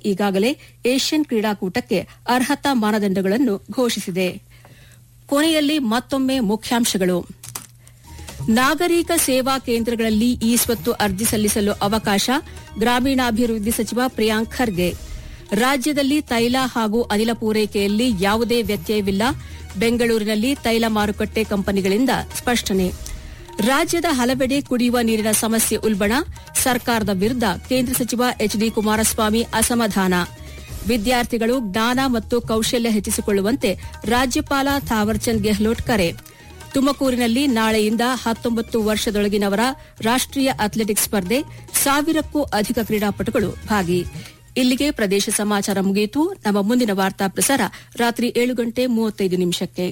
ಈಗಾಗಲೇ ಏಷ್ಯನ್ ಕ್ರೀಡಾಕೂಟಕ್ಕೆ ಅರ್ಹತಾ ಮಾನದಂಡಗಳನ್ನು ಘೋಷಿಸಿದೆ ಕೊನೆಯಲ್ಲಿ ಮತ್ತೊಮ್ಮೆ ಮುಖ್ಯಾಂಶಗಳು ನಾಗರಿಕ ಸೇವಾ ಕೇಂದ್ರಗಳಲ್ಲಿ ಇ ಸ್ವತ್ತು ಅರ್ಜಿ ಸಲ್ಲಿಸಲು ಅವಕಾಶ ಗ್ರಾಮೀಣಾಭಿವೃದ್ಧಿ ಸಚಿವ ಪ್ರಿಯಾಂಕ್ ಖರ್ಗೆ ರಾಜ್ಯದಲ್ಲಿ ತೈಲ ಹಾಗೂ ಅನಿಲ ಪೂರೈಕೆಯಲ್ಲಿ ಯಾವುದೇ ವ್ಯತ್ಯಯವಿಲ್ಲ ಬೆಂಗಳೂರಿನಲ್ಲಿ ತೈಲ ಮಾರುಕಟ್ಟೆ ಕಂಪನಿಗಳಿಂದ ಸ್ಪಷ್ಟನೆ ರಾಜ್ಯದ ಹಲವೆಡೆ ಕುಡಿಯುವ ನೀರಿನ ಸಮಸ್ಯೆ ಉಲ್ಬಣ ಸರ್ಕಾರದ ವಿರುದ್ಧ ಕೇಂದ್ರ ಸಚಿವ ಎಚ್ ಡಿ ಕುಮಾರಸ್ವಾಮಿ ಅಸಮಾಧಾನ ವಿದ್ಯಾರ್ಥಿಗಳು ಜ್ಞಾನ ಮತ್ತು ಕೌಶಲ್ಯ ಹೆಚ್ಚಿಸಿಕೊಳ್ಳುವಂತೆ ರಾಜ್ಯಪಾಲ ಥಾವರ್ಚಂದ್ ಗೆಹ್ಲೋಟ್ ಕರೆ ತುಮಕೂರಿನಲ್ಲಿ ನಾಳೆಯಿಂದ ಹತ್ತೊಂಬತ್ತು ವರ್ಷದೊಳಗಿನವರ ರಾಷ್ಟೀಯ ಅಥ್ಲೆಟಿಕ್ಸ್ ಸ್ಪರ್ಧೆ ಸಾವಿರಕ್ಕೂ ಅಧಿಕ ಕ್ರೀಡಾಪಟುಗಳು ಭಾಗಿ ಇಲ್ಲಿಗೆ ಪ್ರದೇಶ ಸಮಾಚಾರ ಮುಗಿಯಿತು ನಮ್ಮ ಮುಂದಿನ ವಾರ್ತಾ ಪ್ರಸಾರ ರಾತ್ರಿ ಏಳು ಗಂಟೆ ಮೂವತ್ತೈದು ನಿಮಿಷಕ್ಕೆ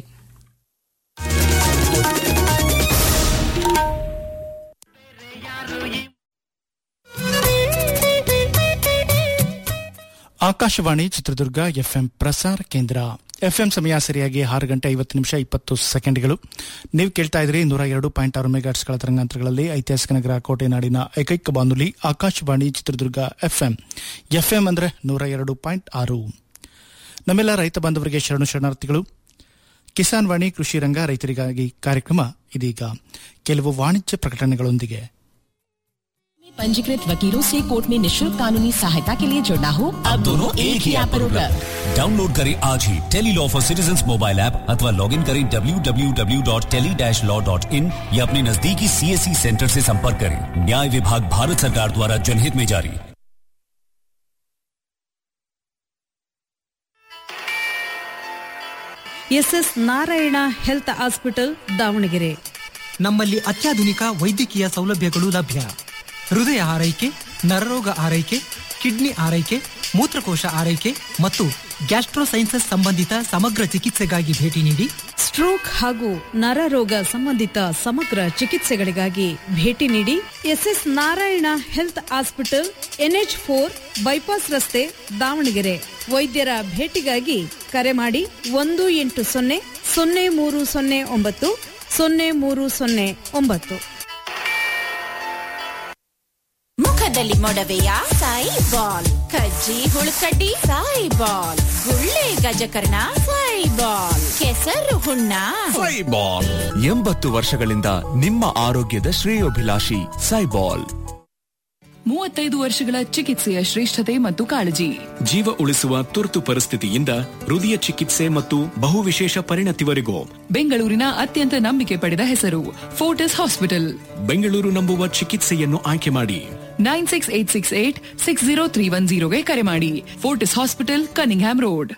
ಆಕಾಶವಾಣಿ ಚಿತ್ರದುರ್ಗ ಎಫ್ಎಂ ಪ್ರಸಾರ ಕೇಂದ್ರ ಎಫ್ಎಂ ಸಮಯ ಸರಿಯಾಗಿ ಆರು ಗಂಟೆ ಐವತ್ತು ನಿಮಿಷ ಇಪ್ಪತ್ತು ಸೆಕೆಂಡ್ಗಳು ನೀವು ಕೇಳ್ತಾ ಇದ್ರಿ ನೂರ ಎರಡು ಪಾಯಿಂಟ್ ಆರು ಮೆಗಾಟ್ಸ್ಗಳ ತರಂಗಾಂತರಗಳಲ್ಲಿ ಐತಿಹಾಸಿಕ ನಗರ ಕೋಟೆ ನಾಡಿನ ಏಕೈಕ ಬಾನುಲಿ ಆಕಾಶವಾಣಿ ಚಿತ್ರದುರ್ಗ ಎಫ್ಎಂ ಎಫ್ಎಂ ಅಂದ್ರೆ ನೂರ ಎರಡು ಪಾಯಿಂಟ್ ಆರು ನಮ್ಮೆಲ್ಲ ರೈತ ಬಾಂಧವರಿಗೆ ಶರಣು ಶರಣಾರ್ಥಿಗಳು ಕಿಸಾನ್ ವಾಣಿ ಕೃಷಿ ರಂಗ ರೈತರಿಗಾಗಿ ಕಾರ್ಯಕ್ರಮ ಇದೀಗ ಕೆಲವು ವಾಣಿಜ್ಯ ಪ್ರಕಟಣೆಗಳೊಂದಿಗೆ पंजीकृत वकीलों से कोर्ट में निशुल्क कानूनी सहायता के लिए जुड़ना हो अब दोनों एक ही ऐप पर उपलब्ध डाउनलोड करें आज ही tele law for citizen mobile app अथवा लॉग इन करें www.tele-law.in या अपने नजदीकी सीएससी सेंटर से संपर्क करें न्याय विभाग भारत सरकार द्वारा जनहित में जारी SS Narayana health hospital Davangere ನಮ್ಮಲ್ಲಿ ಅತ್ಯಾಧುನಿಕ ವೈದ್ಯಕೀಯ ಸೌಲಭ್ಯಗಳು ಲಭ್ಯ ಹೃದಯ ಆರೈಕೆ ನರರೋಗ ಆರೈಕೆ ಕಿಡ್ನಿ ಆರೈಕೆ ಮೂತ್ರಕೋಶ ಆರೈಕೆ ಮತ್ತು ಗ್ಯಾಸ್ಟ್ರೋಸೈನ್ಸಸ್ ಸಂಬಂಧಿತ ಸಮಗ್ರ ಚಿಕಿತ್ಸೆಗಾಗಿ ಭೇಟಿ ನೀಡಿ ಸ್ಟ್ರೋಕ್ ಹಾಗೂ ನರರೋಗ ಸಂಬಂಧಿತ ಸಮಗ್ರ ಚಿಕಿತ್ಸೆಗಳಿಗಾಗಿ ಭೇಟಿ ನೀಡಿ SS Narayana health hospital NH four bypass ರಸ್ತೆ ದಾವಣಗೆರೆ ವೈದ್ಯರ ಭೇಟಿಗಾಗಿ ಕರೆ ಮಾಡಿ ಒಂದು ಎಂಟು ಸೊನ್ನೆ ಸೊನ್ನೆ ಮೂರು ಸೊನ್ನೆ ಒಂಬತ್ತು ಸೊನ್ನೆ ಮೂರು ಸೊನ್ನೆ ಒಂಬತ್ತು ಮುಖದಲ್ಲಿ ಮೊಡವೆಯ ಸಾಯಿ ಬಾಲ್ ಕಜ್ಜಿ ಹುಳುಕಡ್ಡಿ ಸಾಯಿ ಬಾಲ್ ಗುಳ್ಳೆ ಗಜಕರ್ಣ ಸಾಯಿ ಬಾಲ್ ಕೆಸರು ಹುಣ್ಣ ಸೈಬಾಲ್ ಎಂಬತ್ತು ವರ್ಷಗಳಿಂದ ನಿಮ್ಮ ಆರೋಗ್ಯದ ಶ್ರೇಯೋಭಿಲಾಷಿ ಸೈಬಾಲ್ ಮೂವತ್ತೈದು ವರ್ಷಗಳ ಚಿಕಿತ್ಸೆಯ ಶ್ರೇಷ್ಠತೆ ಮತ್ತು ಕಾಳಜಿ ಜೀವ ಉಳಿಸುವ ತುರ್ತು ಪರಿಸ್ಥಿತಿಯಿಂದ ಹೃದಯ ಚಿಕಿತ್ಸೆ ಮತ್ತು ಬಹುವಿಶೇಷ ಪರಿಣತಿವರೆಗೂ ಬೆಂಗಳೂರಿನ ಅತ್ಯಂತ ನಂಬಿಕೆ ಪಡೆದ ಹೆಸರು ಫೋರ್ಟಿಸ್ ಹಾಸ್ಪಿಟಲ್ ಬೆಂಗಳೂರು ನಂಬುವ ಚಿಕಿತ್ಸೆಯನ್ನು ಆಯ್ಕೆ ಮಾಡಿ nine six eight six eight six zero three one ಜೀರೋಗೆ ಕರೆ ಮಾಡಿ ಫೋರ್ಟಿಸ್ ಹಾಸ್ಪಿಟಲ್ ಕನಿಂಗ್ಹ್ಯಾಮ್ ರೋಡ್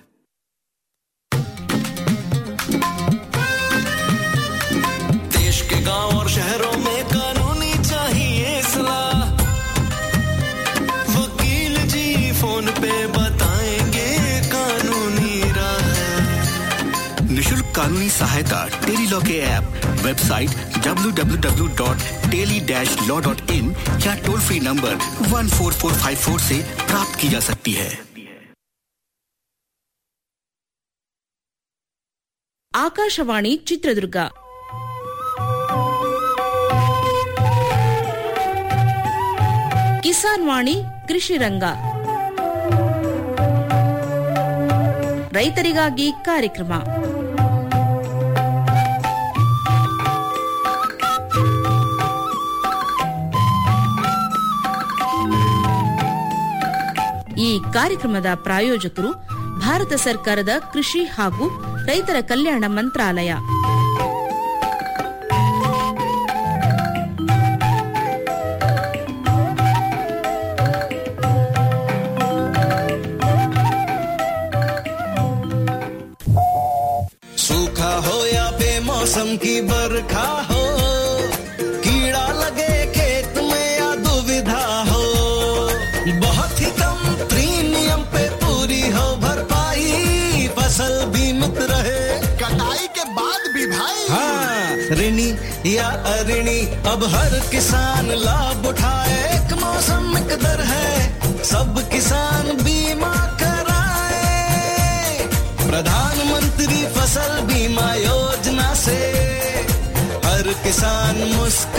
देश के गांव और शहरों में कानूनी चाहिए सलाह वकील जी फोन पे बताएंगे कानूनी राह निशुल्क कानूनी सहायता टेली लॉ के ऐप वेबसाइट www.teli-law.in या टोल फ्री नंबर 14454 से प्राप्त की जा सकती है ಆಕಾಶವಾಣಿ ಚಿತ್ರದುರ್ಗ ಕಿಸಾನ್ ವಾಣಿ ಕೃಷಿ ರಂಗ ರೈತರಿಗಾಗಿ ಕಾರ್ಯಕ್ರಮ ಈ ಕಾರ್ಯಕ್ರಮದ ಪ್ರಾಯೋಜಕರು ಭಾರತ ಸರ್ಕಾರದ ಕೃಷಿ ಹಾಗೂ ರೈತರ ಕಲ್ಯಾಣ ಮಂತ್ರಾಲಯ सूखा हो या बेमौसम की बरखा हो कीड़ा लगे खेत में या दुविधा हो बहुत ही कम प्रीमियम पे पूरी हो भरपाई फसल बीमित रहे कटाई के बाद भी भाई हाँ ऋणी या अऋणी अब हर किसान लाभ उठाए एक मौसम एक दर है सब किसान बीमा कराए प्रधानमंत्री फसल बीमा योजना से हर किसान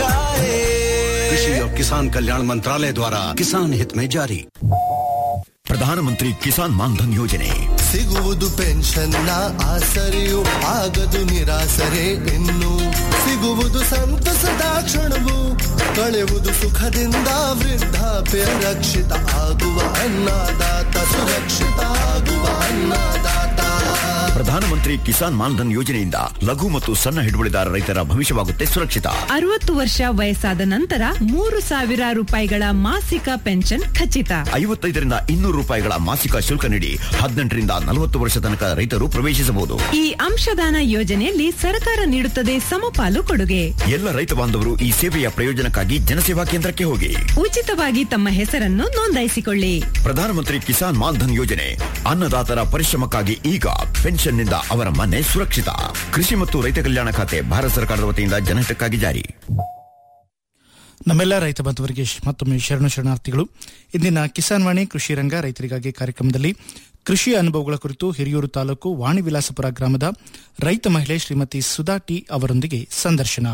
मुस्काए कृषि और किसान कल्याण मंत्रालय द्वारा किसान हित में जारी ಪ್ರಧಾನಮಂತ್ರಿ ಕಿಸಾನ್ ಮಾನ್ಧನ್ ಯೋಜನೆ ಸಿಗುವುದು ಪೆನ್ಷನ್ನ ಆಸರೆಯು ಆಗದು ನಿರಾಸರೆ ಇನ್ನು ಸಿಗುವುದು ಸಂತಸದ ಕ್ಷಣವು ಕಳೆಯುವುದು ಸುಖದಿಂದ ವೃದ್ಧಾಪ್ಯ ರಕ್ಷಿತ ಆಗುವ ಅನ್ನದಾತ ಸುರಕ್ಷಿತ ಆಗುವ ಅನ್ನದಾತ ಪ್ರಧಾನಮಂತ್ರಿ ಕಿಸಾನ್ ಮಾನ್ಧನ್ ಯೋಜನೆಯಿಂದ ಲಘು ಮತ್ತು ಸಣ್ಣ ಹಿಡುವಳಿದಾರ ರೈತರ ಭವಿಷ್ಯವಾಗುತ್ತೆ ಸುರಕ್ಷಿತ ಅರವತ್ತು ವರ್ಷ ವಯಸ್ಸಾದ ನಂತರ ಮೂರು ಸಾವಿರ ರೂಪಾಯಿಗಳ ಮಾಸಿಕ ಪೆನ್ಷನ್ ಖಚಿತ ಐವತ್ತೈದರಿಂದ ಇನ್ನೂರು ರೂಪಾಯಿಗಳ ಮಾಸಿಕ ಶುಲ್ಕ ನೀಡಿ ಹದಿನೆಂಟರಿಂದ ನಲವತ್ತು ವರ್ಷ ತನಕ ರೈತರು ಪ್ರವೇಶಿಸಬಹುದು ಈ ಅಂಶದಾನ ಯೋಜನೆಯಲ್ಲಿ ಸರ್ಕಾರ ನೀಡುತ್ತದೆ ಸಮಪಾಲು ಕೊಡುಗೆ ಎಲ್ಲ ರೈತ ಬಾಂಧವರು ಈ ಸೇವೆಯ ಪ್ರಯೋಜನಕ್ಕಾಗಿ ಜನಸೇವಾ ಕೇಂದ್ರಕ್ಕೆ ಹೋಗಿ ಉಚಿತವಾಗಿ ತಮ್ಮ ಹೆಸರನ್ನು ನೋಂದಾಯಿಸಿಕೊಳ್ಳಿ ಪ್ರಧಾನಮಂತ್ರಿ ಕಿಸಾನ್ ಮಾನ್ಧನ್ ಯೋಜನೆ ಅನ್ನದಾತರ ಪರಿಶ್ರಮಕ್ಕಾಗಿ ಈಗ ಪೆನ್ಷನ್ನಿಂದ ಅವರ ಮನೆ ಸುರಕ್ಷಿತ ಕೃಷಿ ಮತ್ತು ರೈತ ಕಲ್ಯಾಣ ಖಾತೆ ಭಾರತ ಸರ್ಕಾರದ ವತಿಯಿಂದ ಜನಹಿತಕ್ಕಾಗಿ ಜಾರಿ ನಮ್ಮೆಲ್ಲ ರೈತ ಬಾಂಧವರಿಗೆ ಮತ್ತೊಮ್ಮೆ ಶರಣು ಶರಣಾರ್ಥಿಗಳು ಇಂದಿನ ಕಿಸಾನ್ ವಾಣಿ ಕೃಷಿ ರಂಗ ರೈತರಿಗಾಗಿ ಕಾರ್ಯಕ್ರಮದಲ್ಲಿ ಕೃಷಿ ಅನುಭವಗಳ ಕುರಿತು ಹಿರಿಯೂರು ತಾಲೂಕು ವಾಣಿವಿಲಾಸಪುರ ಗ್ರಾಮದ ರೈತ ಮಹಿಳೆ ಶ್ರೀಮತಿ ಸುಧಾ ಟಿ ಅವರೊಂದಿಗೆ ಸಂದರ್ಶನ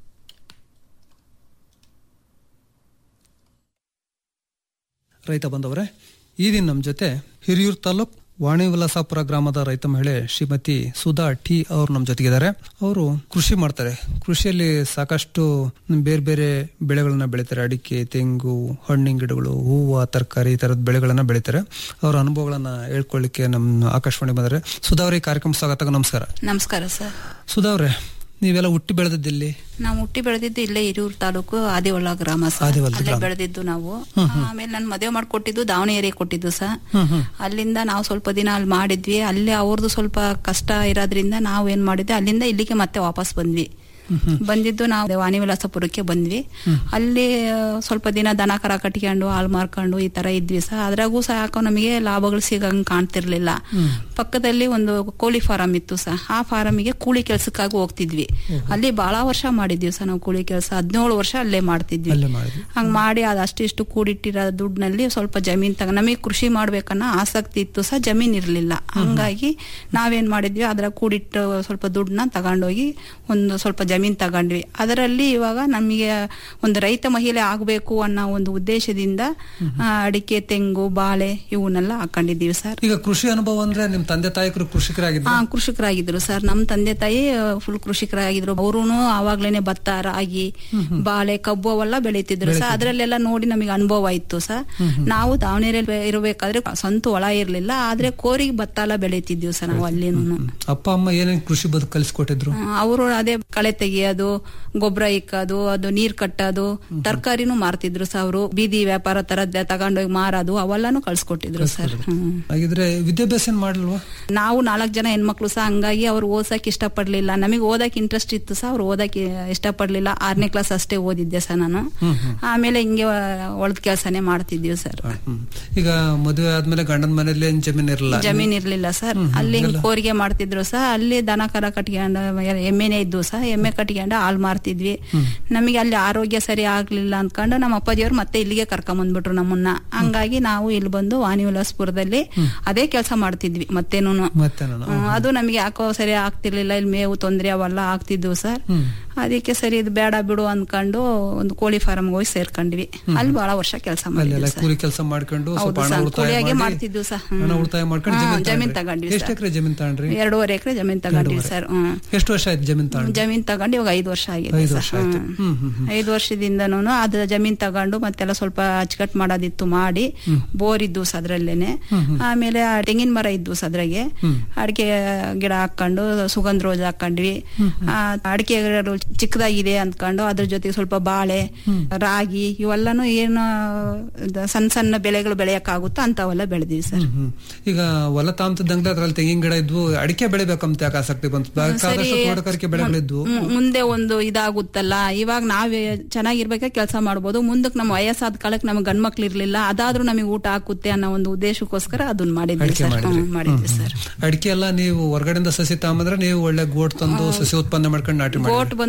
ರೈತ ಬಂದವರೇ ಈ ದಿನ ನಮ್ಮ ಜೊತೆ ಹಿರಿಯೂರು ತಾಲೂಕ್ ವಾಣಿವಿಲಾಸಾಪುರ ಗ್ರಾಮದ ರೈತ ಮಹಿಳೆ ಶ್ರೀಮತಿ ಸುಧಾ ಟಿ ಅವರು ನಮ್ಮ ಜೊತೆಗಿದ್ದಾರೆ ಅವರು ಕೃಷಿ ಮಾಡ್ತಾರೆ ಕೃಷಿಯಲ್ಲಿ ಸಾಕಷ್ಟು ಬೇರೆ ಬೇರೆ ಬೆಳೆಗಳನ್ನ ಬೆಳಿತಾರೆ ಅಡಿಕೆ ತೆಂಗು ಹಣ್ಣಿನ ಗಿಡಗಳು ಹೂವು ತರಕಾರಿ ಈ ತರದ ಬೆಳೆಗಳನ್ನ ಬೆಳಿತಾರೆ ಅವರ ಅನುಭವಗಳನ್ನ ಹೇಳ್ಕೊಳ್ಳಿಕ್ಕೆ ನಮ್ಮ ಆಕಾಶವಾಣಿ ಬಂದರೆ ಸುಧಾ ಅವರೇ ಕಾರ್ಯಕ್ರಮ ಸ್ವಾಗತ ನಮಸ್ಕಾರ ನಮಸ್ಕಾರ ಸರ್ ಸುಧಾ ಅವರೇ ನೀವೆಲ್ಲ ಹುಟ್ಟಿ ಬೆಳೆದಿದ್ದಿಲ್ಲಿ ನಾವು ಹುಟ್ಟಿ ಬೆಳೆದಿದ್ದು ಇಲ್ಲೇ ಹಿರಿಯೂರು ತಾಲೂಕು ಆದಿವಳ್ಳ ಗ್ರಾಮ ಸರ್ ಆದಿವಳ್ಳ ಅಲ್ಲೇ ಗ್ರಾಮ. ಬೆಳೆದಿದ್ದು ನಾವು ಹ್ಮ್, ಹ್ಮ್. ಆಮೇಲೆ ನನ್ ಮದುವೆ ಮಾಡ್ಕೊಟ್ಟಿದ್ದು ದಾವಣಗೆರೆ ಕೊಟ್ಟಿದ್ದು ಸರ್ ಹ್ಮ್ ಹ್ಮ್ ಅಲ್ಲಿಂದ ನಾವು ಸ್ವಲ್ಪ ದಿನ ಅಲ್ಲಿ ಮಾಡಿದ್ವಿ ಅಲ್ಲಿ ಅವ್ರದ್ದು ಸ್ವಲ್ಪ ಕಷ್ಟ ಇರೋದ್ರಿಂದ ನಾವು ಏನ್ ಮಾಡಿದ್ವಿ ಅಲ್ಲಿಂದ ಇಲ್ಲಿಗೆ ಮತ್ತೆ ವಾಪಸ್ ಬಂದ್ವಿ ಬಂದಿದ್ದು ನಾವು ವಾಣಿವಿಲಾಸಪುರಕ್ಕೆ ಬಂದ್ವಿ ಅಲ್ಲಿ ಆ, ಸ್ವಲ್ಪ ದಿನ ದನ ಕರ ಕಟ್ಕೊಂಡು ಹಾಲ್ ಮಾರ್ಕೊಂಡು ಈ ತರ ಇದ್ವಿ ಸಹ ಅದ್ರಾಗೂ ಸಹ ಯಾಕೋ ನಮಗೆ ಲಾಭಗಳು ಸಿಗಂಗ್ ಕಾಣ್ತಿರ್ಲಿಲ್ಲ ಪಕ್ಕದಲ್ಲಿ ಒಂದು ಕೋಳಿ ಫಾರಂ ಇತ್ತು ಸಹ ಆ ಫಾರಮಿಗೆ ಕೂಲಿ ಕೆಲ್ಸಕ್ಕಾಗಿ ಹೋಗ್ತಿದ್ವಿ ಅಲ್ಲಿ ಬಹಳ ವರ್ಷ ಮಾಡಿದ್ವಿ ಸಹ ನಾವು ಕೂಲಿ ಕೆಲಸ ಹದಿನೇಳು ವರ್ಷ ಅಲ್ಲೇ ಮಾಡ್ತಿದ್ವಿ ಅಲ್ಲೇ ಮಾಡಿದ್ವಿ ಹಂಗ್ ಮಾಡಿ ಅದು ಅಷ್ಟಿಷ್ಟು ಕೂಡಿಟ್ಟಿರೋ ದುಡ್ಡಿನಲ್ಲಿ ಸ್ವಲ್ಪ ಜಮೀನ್ ತಗ ನಮಗೆ ಕೃಷಿ ಮಾಡ್ಬೇಕನ್ನೋ ಆಸಕ್ತಿ ಇತ್ತು ಸಹ ಜಮೀನ್ ಇರ್ಲಿಲ್ಲ ಹಂಗಾಗಿ ನಾವೇನ್ ಮಾಡಿದ್ವಿ ಅದ್ರ ಕೂಡಿಟ್ಟು ಸ್ವಲ್ಪ ದುಡ್ಡನ್ನ ತಗೊಂಡೋಗಿ ಒಂದು ಸ್ವಲ್ಪ ಜಮೀನ್ ತಗೊಂಡ್ವಿ ಅದರಲ್ಲಿ ಇವಾಗ ನಮಗೆ ಒಂದು ರೈತ ಮಹಿಳೆ ಆಗ್ಬೇಕು ಅನ್ನೋ ಒಂದು ಉದ್ದೇಶದಿಂದ ಆ, ಅಡಿಕೆ ತೆಂಗು ಬಾಳೆ ಇವನ್ನೆಲ್ಲ ಹಾಕೊಂಡಿದ್ದೀವಿ ಸರ್ ಈಗ ಕೃಷಿ ಅನುಭವ ಅಂದ್ರೆ ನಿಮ್ ತಂದೆ ತಾಯಿಕರು ಕೃಷಿಕರಾಗಿದ್ರು ಹಾ ಕೃಷಿಕರಾಗಿದ್ರು ಸರ್ ನಮ್ ತಂದೆ ತಾಯಿ ಫುಲ್ ಕೃಷಿಕರಾಗಿದ್ರು ಅವ್ರುನು ಅವಾಗ್ಲೇನೆ ಭತ್ತ ರಾಗಿ ಬಾಳೆ ಕಬ್ಬು ಅವೆಲ್ಲ ಬೆಳೀತಿದ್ರು ಸರ್ ಅದ್ರಲ್ಲೆಲ್ಲ ನೋಡಿ ನಮಗೆ ಅನುಭವ ಇತ್ತು ಸರ್ ನಾವು ದಾವಣಗೆರೆ ಇರಬೇಕಾದ್ರೆ ಸ್ವಂತ ಹೊಲ ಇರ್ಲಿಲ್ಲ ಆದ್ರೆ ಕೋರಿಗೆ ಭತ್ತ ಎಲ್ಲ ಬೆಳೀತಿದ್ವಿ ಸರ್ ನಾವು ಅಲ್ಲಿನೂ ಅಪ್ಪ ಅಮ್ಮ ಏನೇನ್ ಕೃಷಿ ಬದುಕು ಕಲಿಸ್ಕೊಟ್ಟಿದ್ರು ಅವರು ಅದೇ ಕಳೆ ತೆಗಿಯೋದು ಗೊಬ್ಬರ ಇಕ್ಕೋದು ಅದು ನೀರ್ ಕಟ್ಟೋದು ತರಕಾರಿನೂ ಮಾರ್ತಿದ್ರು ಸರ್ ಅವರು ಬೀದಿ ವ್ಯಾಪಾರ ತರದ್ ತಗೊಂಡೋಗಿ ಮಾರೋದು ಅವೆಲ್ಲಾನು ಕಳ್ಸಿಕೊಟ್ಟಿದ್ರು ಸರ್ ಹ್ಮ್ ಹಾಗಿದ್ರೆ ವಿದ್ಯಾಭ್ಯಾಸ ಏನ್ ಮಾಡ್ಲಿಲ್ವಾ ನಾವು ನಾಲ್ಕು ಜನ ಹೆಣ್ಮಕ್ಳು ಸಹ ಹಂಗಾಗಿ ಅವ್ರು ಓದಕ್ ಇಷ್ಟಪಡ್ಲಿಲ್ಲ ನಮಗೆ ಓದಕ್ ಇಂಟ್ರೆಸ್ಟ್ ಇತ್ತು ಸಹ ಅವ್ರು ಓದಕ್ ಇಷ್ಟಪಡ್ಲಿಲ್ಲ ಆರನೇ ಕ್ಲಾಸ್ ಅಷ್ಟೇ ಓದಿದ್ದೆ ಸರ್ ನಾನು ಆಮೇಲೆ ಹಿಂಗೆ ಒಳದ್ ಕೆಲಸನೇ ಮಾಡ್ತಿದ್ವಿ ಸರ್ ಹ್ಮ್. ಈಗ ಮದುವೆ ಆದ್ಮೇಲೆ ಗಂಡನ ಮನೇಲಿ ಏನ್ ಜಮೀನ್ ಇರಲ್ಲ ಜಮೀನ್ ಇರ್ಲಿಲ್ಲ ಸರ್ ಅಲ್ಲಿ ಹಿಂಗ್ ಕೋರಿಗೆ ಮಾಡ್ತಿದ್ರು ಸಹ ಅಲ್ಲಿ ದನ ಕರ ಕಟ್ಕೊಂಡು ಎಮ್ಮೆನೆ ಇದ್ದು ಸಹ ಎಮ್ಮೆ ಕಟ್ಕೊಂಡು ಹಾಲ್ ಮಾರ್ತಿದ್ವಿ ನಮಗೆ ಅಲ್ಲಿ ಆರೋಗ್ಯ ಸರಿ ಆಗ್ಲಿಲ್ಲ ಅನ್ಕೊಂಡು ನಮ್ಮ ಅಪ್ಪಾಜಿಯವ್ರು ಮತ್ತೆ ಇಲ್ಲಿಗೆ ಕರ್ಕೊಂಡ್ ಬಂದ್ಬಿಟ್ರು ನಮ್ಮನ್ನ ಹಂಗಾಗಿ ನಾವು ಇಲ್ಲಿ ಬಂದು ವಾಣಿವಿಲಾಸ್ಪುರದಲ್ಲಿ ಅದೇ ಕೆಲಸ ಮಾಡ್ತಿದ್ವಿ ಮತ್ತೇನು ಮತ್ತೆ ನಾನು ಅದು ನಮಗೆ ಯಾಕೋ ಸರಿ ಆಗ್ತಿರ್ಲಿಲ್ಲ ಇಲ್ಲಿ ಮೇವು ತೊಂದ್ರೆ ಅವೆಲ್ಲ ಆಗ್ತಿದ್ವು ಸರ್ ಅದಕ್ಕೆ ಸರಿ ಇದು ಬೇಡ ಬಿಡು ಅನ್ಕೊಂಡು ಒಂದು ಕೋಳಿ ಫಾರಂ ಹೋಗಿ ಸೇರ್ಕೊಂಡ್ವಿ ಅಲ್ಲಿ ಬಹಳ ವರ್ಷ ಕೆಲಸ ಅಲ್ಲೆಲ್ಲ ಮಾಡಿದ್ವಿ ಸರ್ ಕೂಲಿ ಕೆಲಸ ಮಾಡ್ಕೊಂಡು ಹೌದು ಸ್ವಲ್ಪ ಹಣ ಸರ್, ಉಳಿತಾಯ ಕೂಲಿಯಾಗೆ ಮಾಡಿ ಮಾಡ್ತಿದ್ವು ಸರ್ ಹ್ಮ್. ಹಣ ಉಳಿತಾಯ ಮಾಡ್ಕೊಂಡು ಹಾ, ಜಮೀನ್ ಜಮೀನ್ ತಗೊಂಡ್ರಿ ತಗೊಂಡ್ವಿ ಎಷ್ಟು ಸರ್. ಎಕರೆ ಜಮೀನ್ ತಗೊಂಡ್ರಿ ಎರಡೂವರೆ ಎಕರೆ ಜಮೀನ್ ತಗೊಂಡ್ವಿ ಎರಡೂವರೆ. ಸರ್ ಹ್ಮ್ ಎಷ್ಟು ವರ್ಷ ಆಯ್ತು ಜಮೀನ್ ತಗೊಂಡು ಜಮೀನ್ ತಗೊಂಡು ಇವಾಗ ಐದು ವರ್ಷ ಆಗಿದೆ ಐದು ಸರ್ ವರ್ಷ ಆಯ್ತು. ಹ್ಮ್. ಹ್ಮ್, ಹ್ಮ್, ಹ್ಮ್. ಐದು ವರ್ಷದಿಂದನೂ ಅದ್ರ ಜಮೀನ್ ತಗೊಂಡು ಮತ್ತೆಲ್ಲ ಸ್ವಲ್ಪ ಅಚ್ಚುಕಟ್ಟು ಮಾಡೋದಿತ್ತು ಮಾಡಿ ಬೋರ್ ಇದ್ದು ಸ ಅದ್ರಲ್ಲೇನೆ ಆಮೇಲೆ ಆ ತೆಂಗಿನ ಮರ ಇದ್ವು ಸ ಅದ್ರಾಗೆ ಅಡಿಕೆ ಗಿಡ ಹಾಕೊಂಡು ಸುಗಂಧ ರೋಜ್ ಹಾಕೊಂಡ್ವಿ ಆ, ಅಡಿಕೆ ಗಿಡ ಚಿಕ್ಕದಾಗಿದೆ ಅಂದ್ಕೊಂಡು ಅದ್ರ ಜೊತೆಗೆ ಸ್ವಲ್ಪ ಬಾಳೆ ರಾಗಿ ಇವೆಲ್ಲಾನು ಏನು ಇದು ಸಣ್ಣ ಸಣ್ಣ ಬೆಳೆಗಳು ಬೆಳೆಯಕ್ಕಾಗುತ್ತೋ ಅಂತವೆಲ್ಲ ಬೆಳೆದಿವಿ ಸರ್ ಹ್ಮ್. ಈಗ ಹೊಲ ತಾಮ್ತದಂಗ್ಲೆ ಅದ್ರಲ್ಲಿ ತೆಂಗಿನ ಗಿಡ ಇದ್ವು ಅಡಿಕೆ ಬೆಳಿಬೇಕಂತ ಯಾಕೆ ಆಸಕ್ತಿ ಬಂತು ಬೇಕಾದಷ್ಟು ತೋಟಗಾರಿಕೆ ಬೆಳೆಗಳಿದ್ವು ಮು- ಮುಂದೆ ಒಂದು ಇದಾಗುತ್ತಲ್ಲ ಇವಾಗ ನಾವೇ ಚೆನ್ನಾಗಿರ್ಬೇಕಾದ್ರೆ ಕೆಲಸ ಮಾಡ್ಬೋದು ಮುಂದಕ್ಕೆ ನಮ್ಮ ವಯಸ್ಸಾದ ಕಾಲಕ್ಕೆ ನಮ್ಗೆ ಗಂಡ್ಮಕ್ಳು ಇರ್ಲಿಲ್ಲ ಅದಾದ್ರೂ ನಮಗೆ ಊಟ ಹಾಕುತ್ತೆ ಅನ್ನೋ ಒಂದು ಉದ್ದೇಶಕ್ಕೋಸ್ಕರ ಅದನ್ನ ಮಾಡಿದ್ವಿ ಅಡಿಕೆ ಸರ್ ಮಾಡಿದ್ರಿ ಹ್ಮ್, ಮಾಡಿದ್ವಿ ಸರ್ ಅಡಿಕೆ ಎಲ್ಲ ನೀವು ಹೊರಗಡೆಯಿಂದ ಸಸಿ ತಗೊಂಬಂದ್ರೆ ನೀವು ಒಳ್ಳೆ ಗೋಟ್ ತಂದು ಸಸಿ ಉತ್ಪನ್ನ ಮಾಡ್ಕೊಂಡು ನಾಟಿ ಮಾಡಿ ಗೋಟ್ ಬಂದು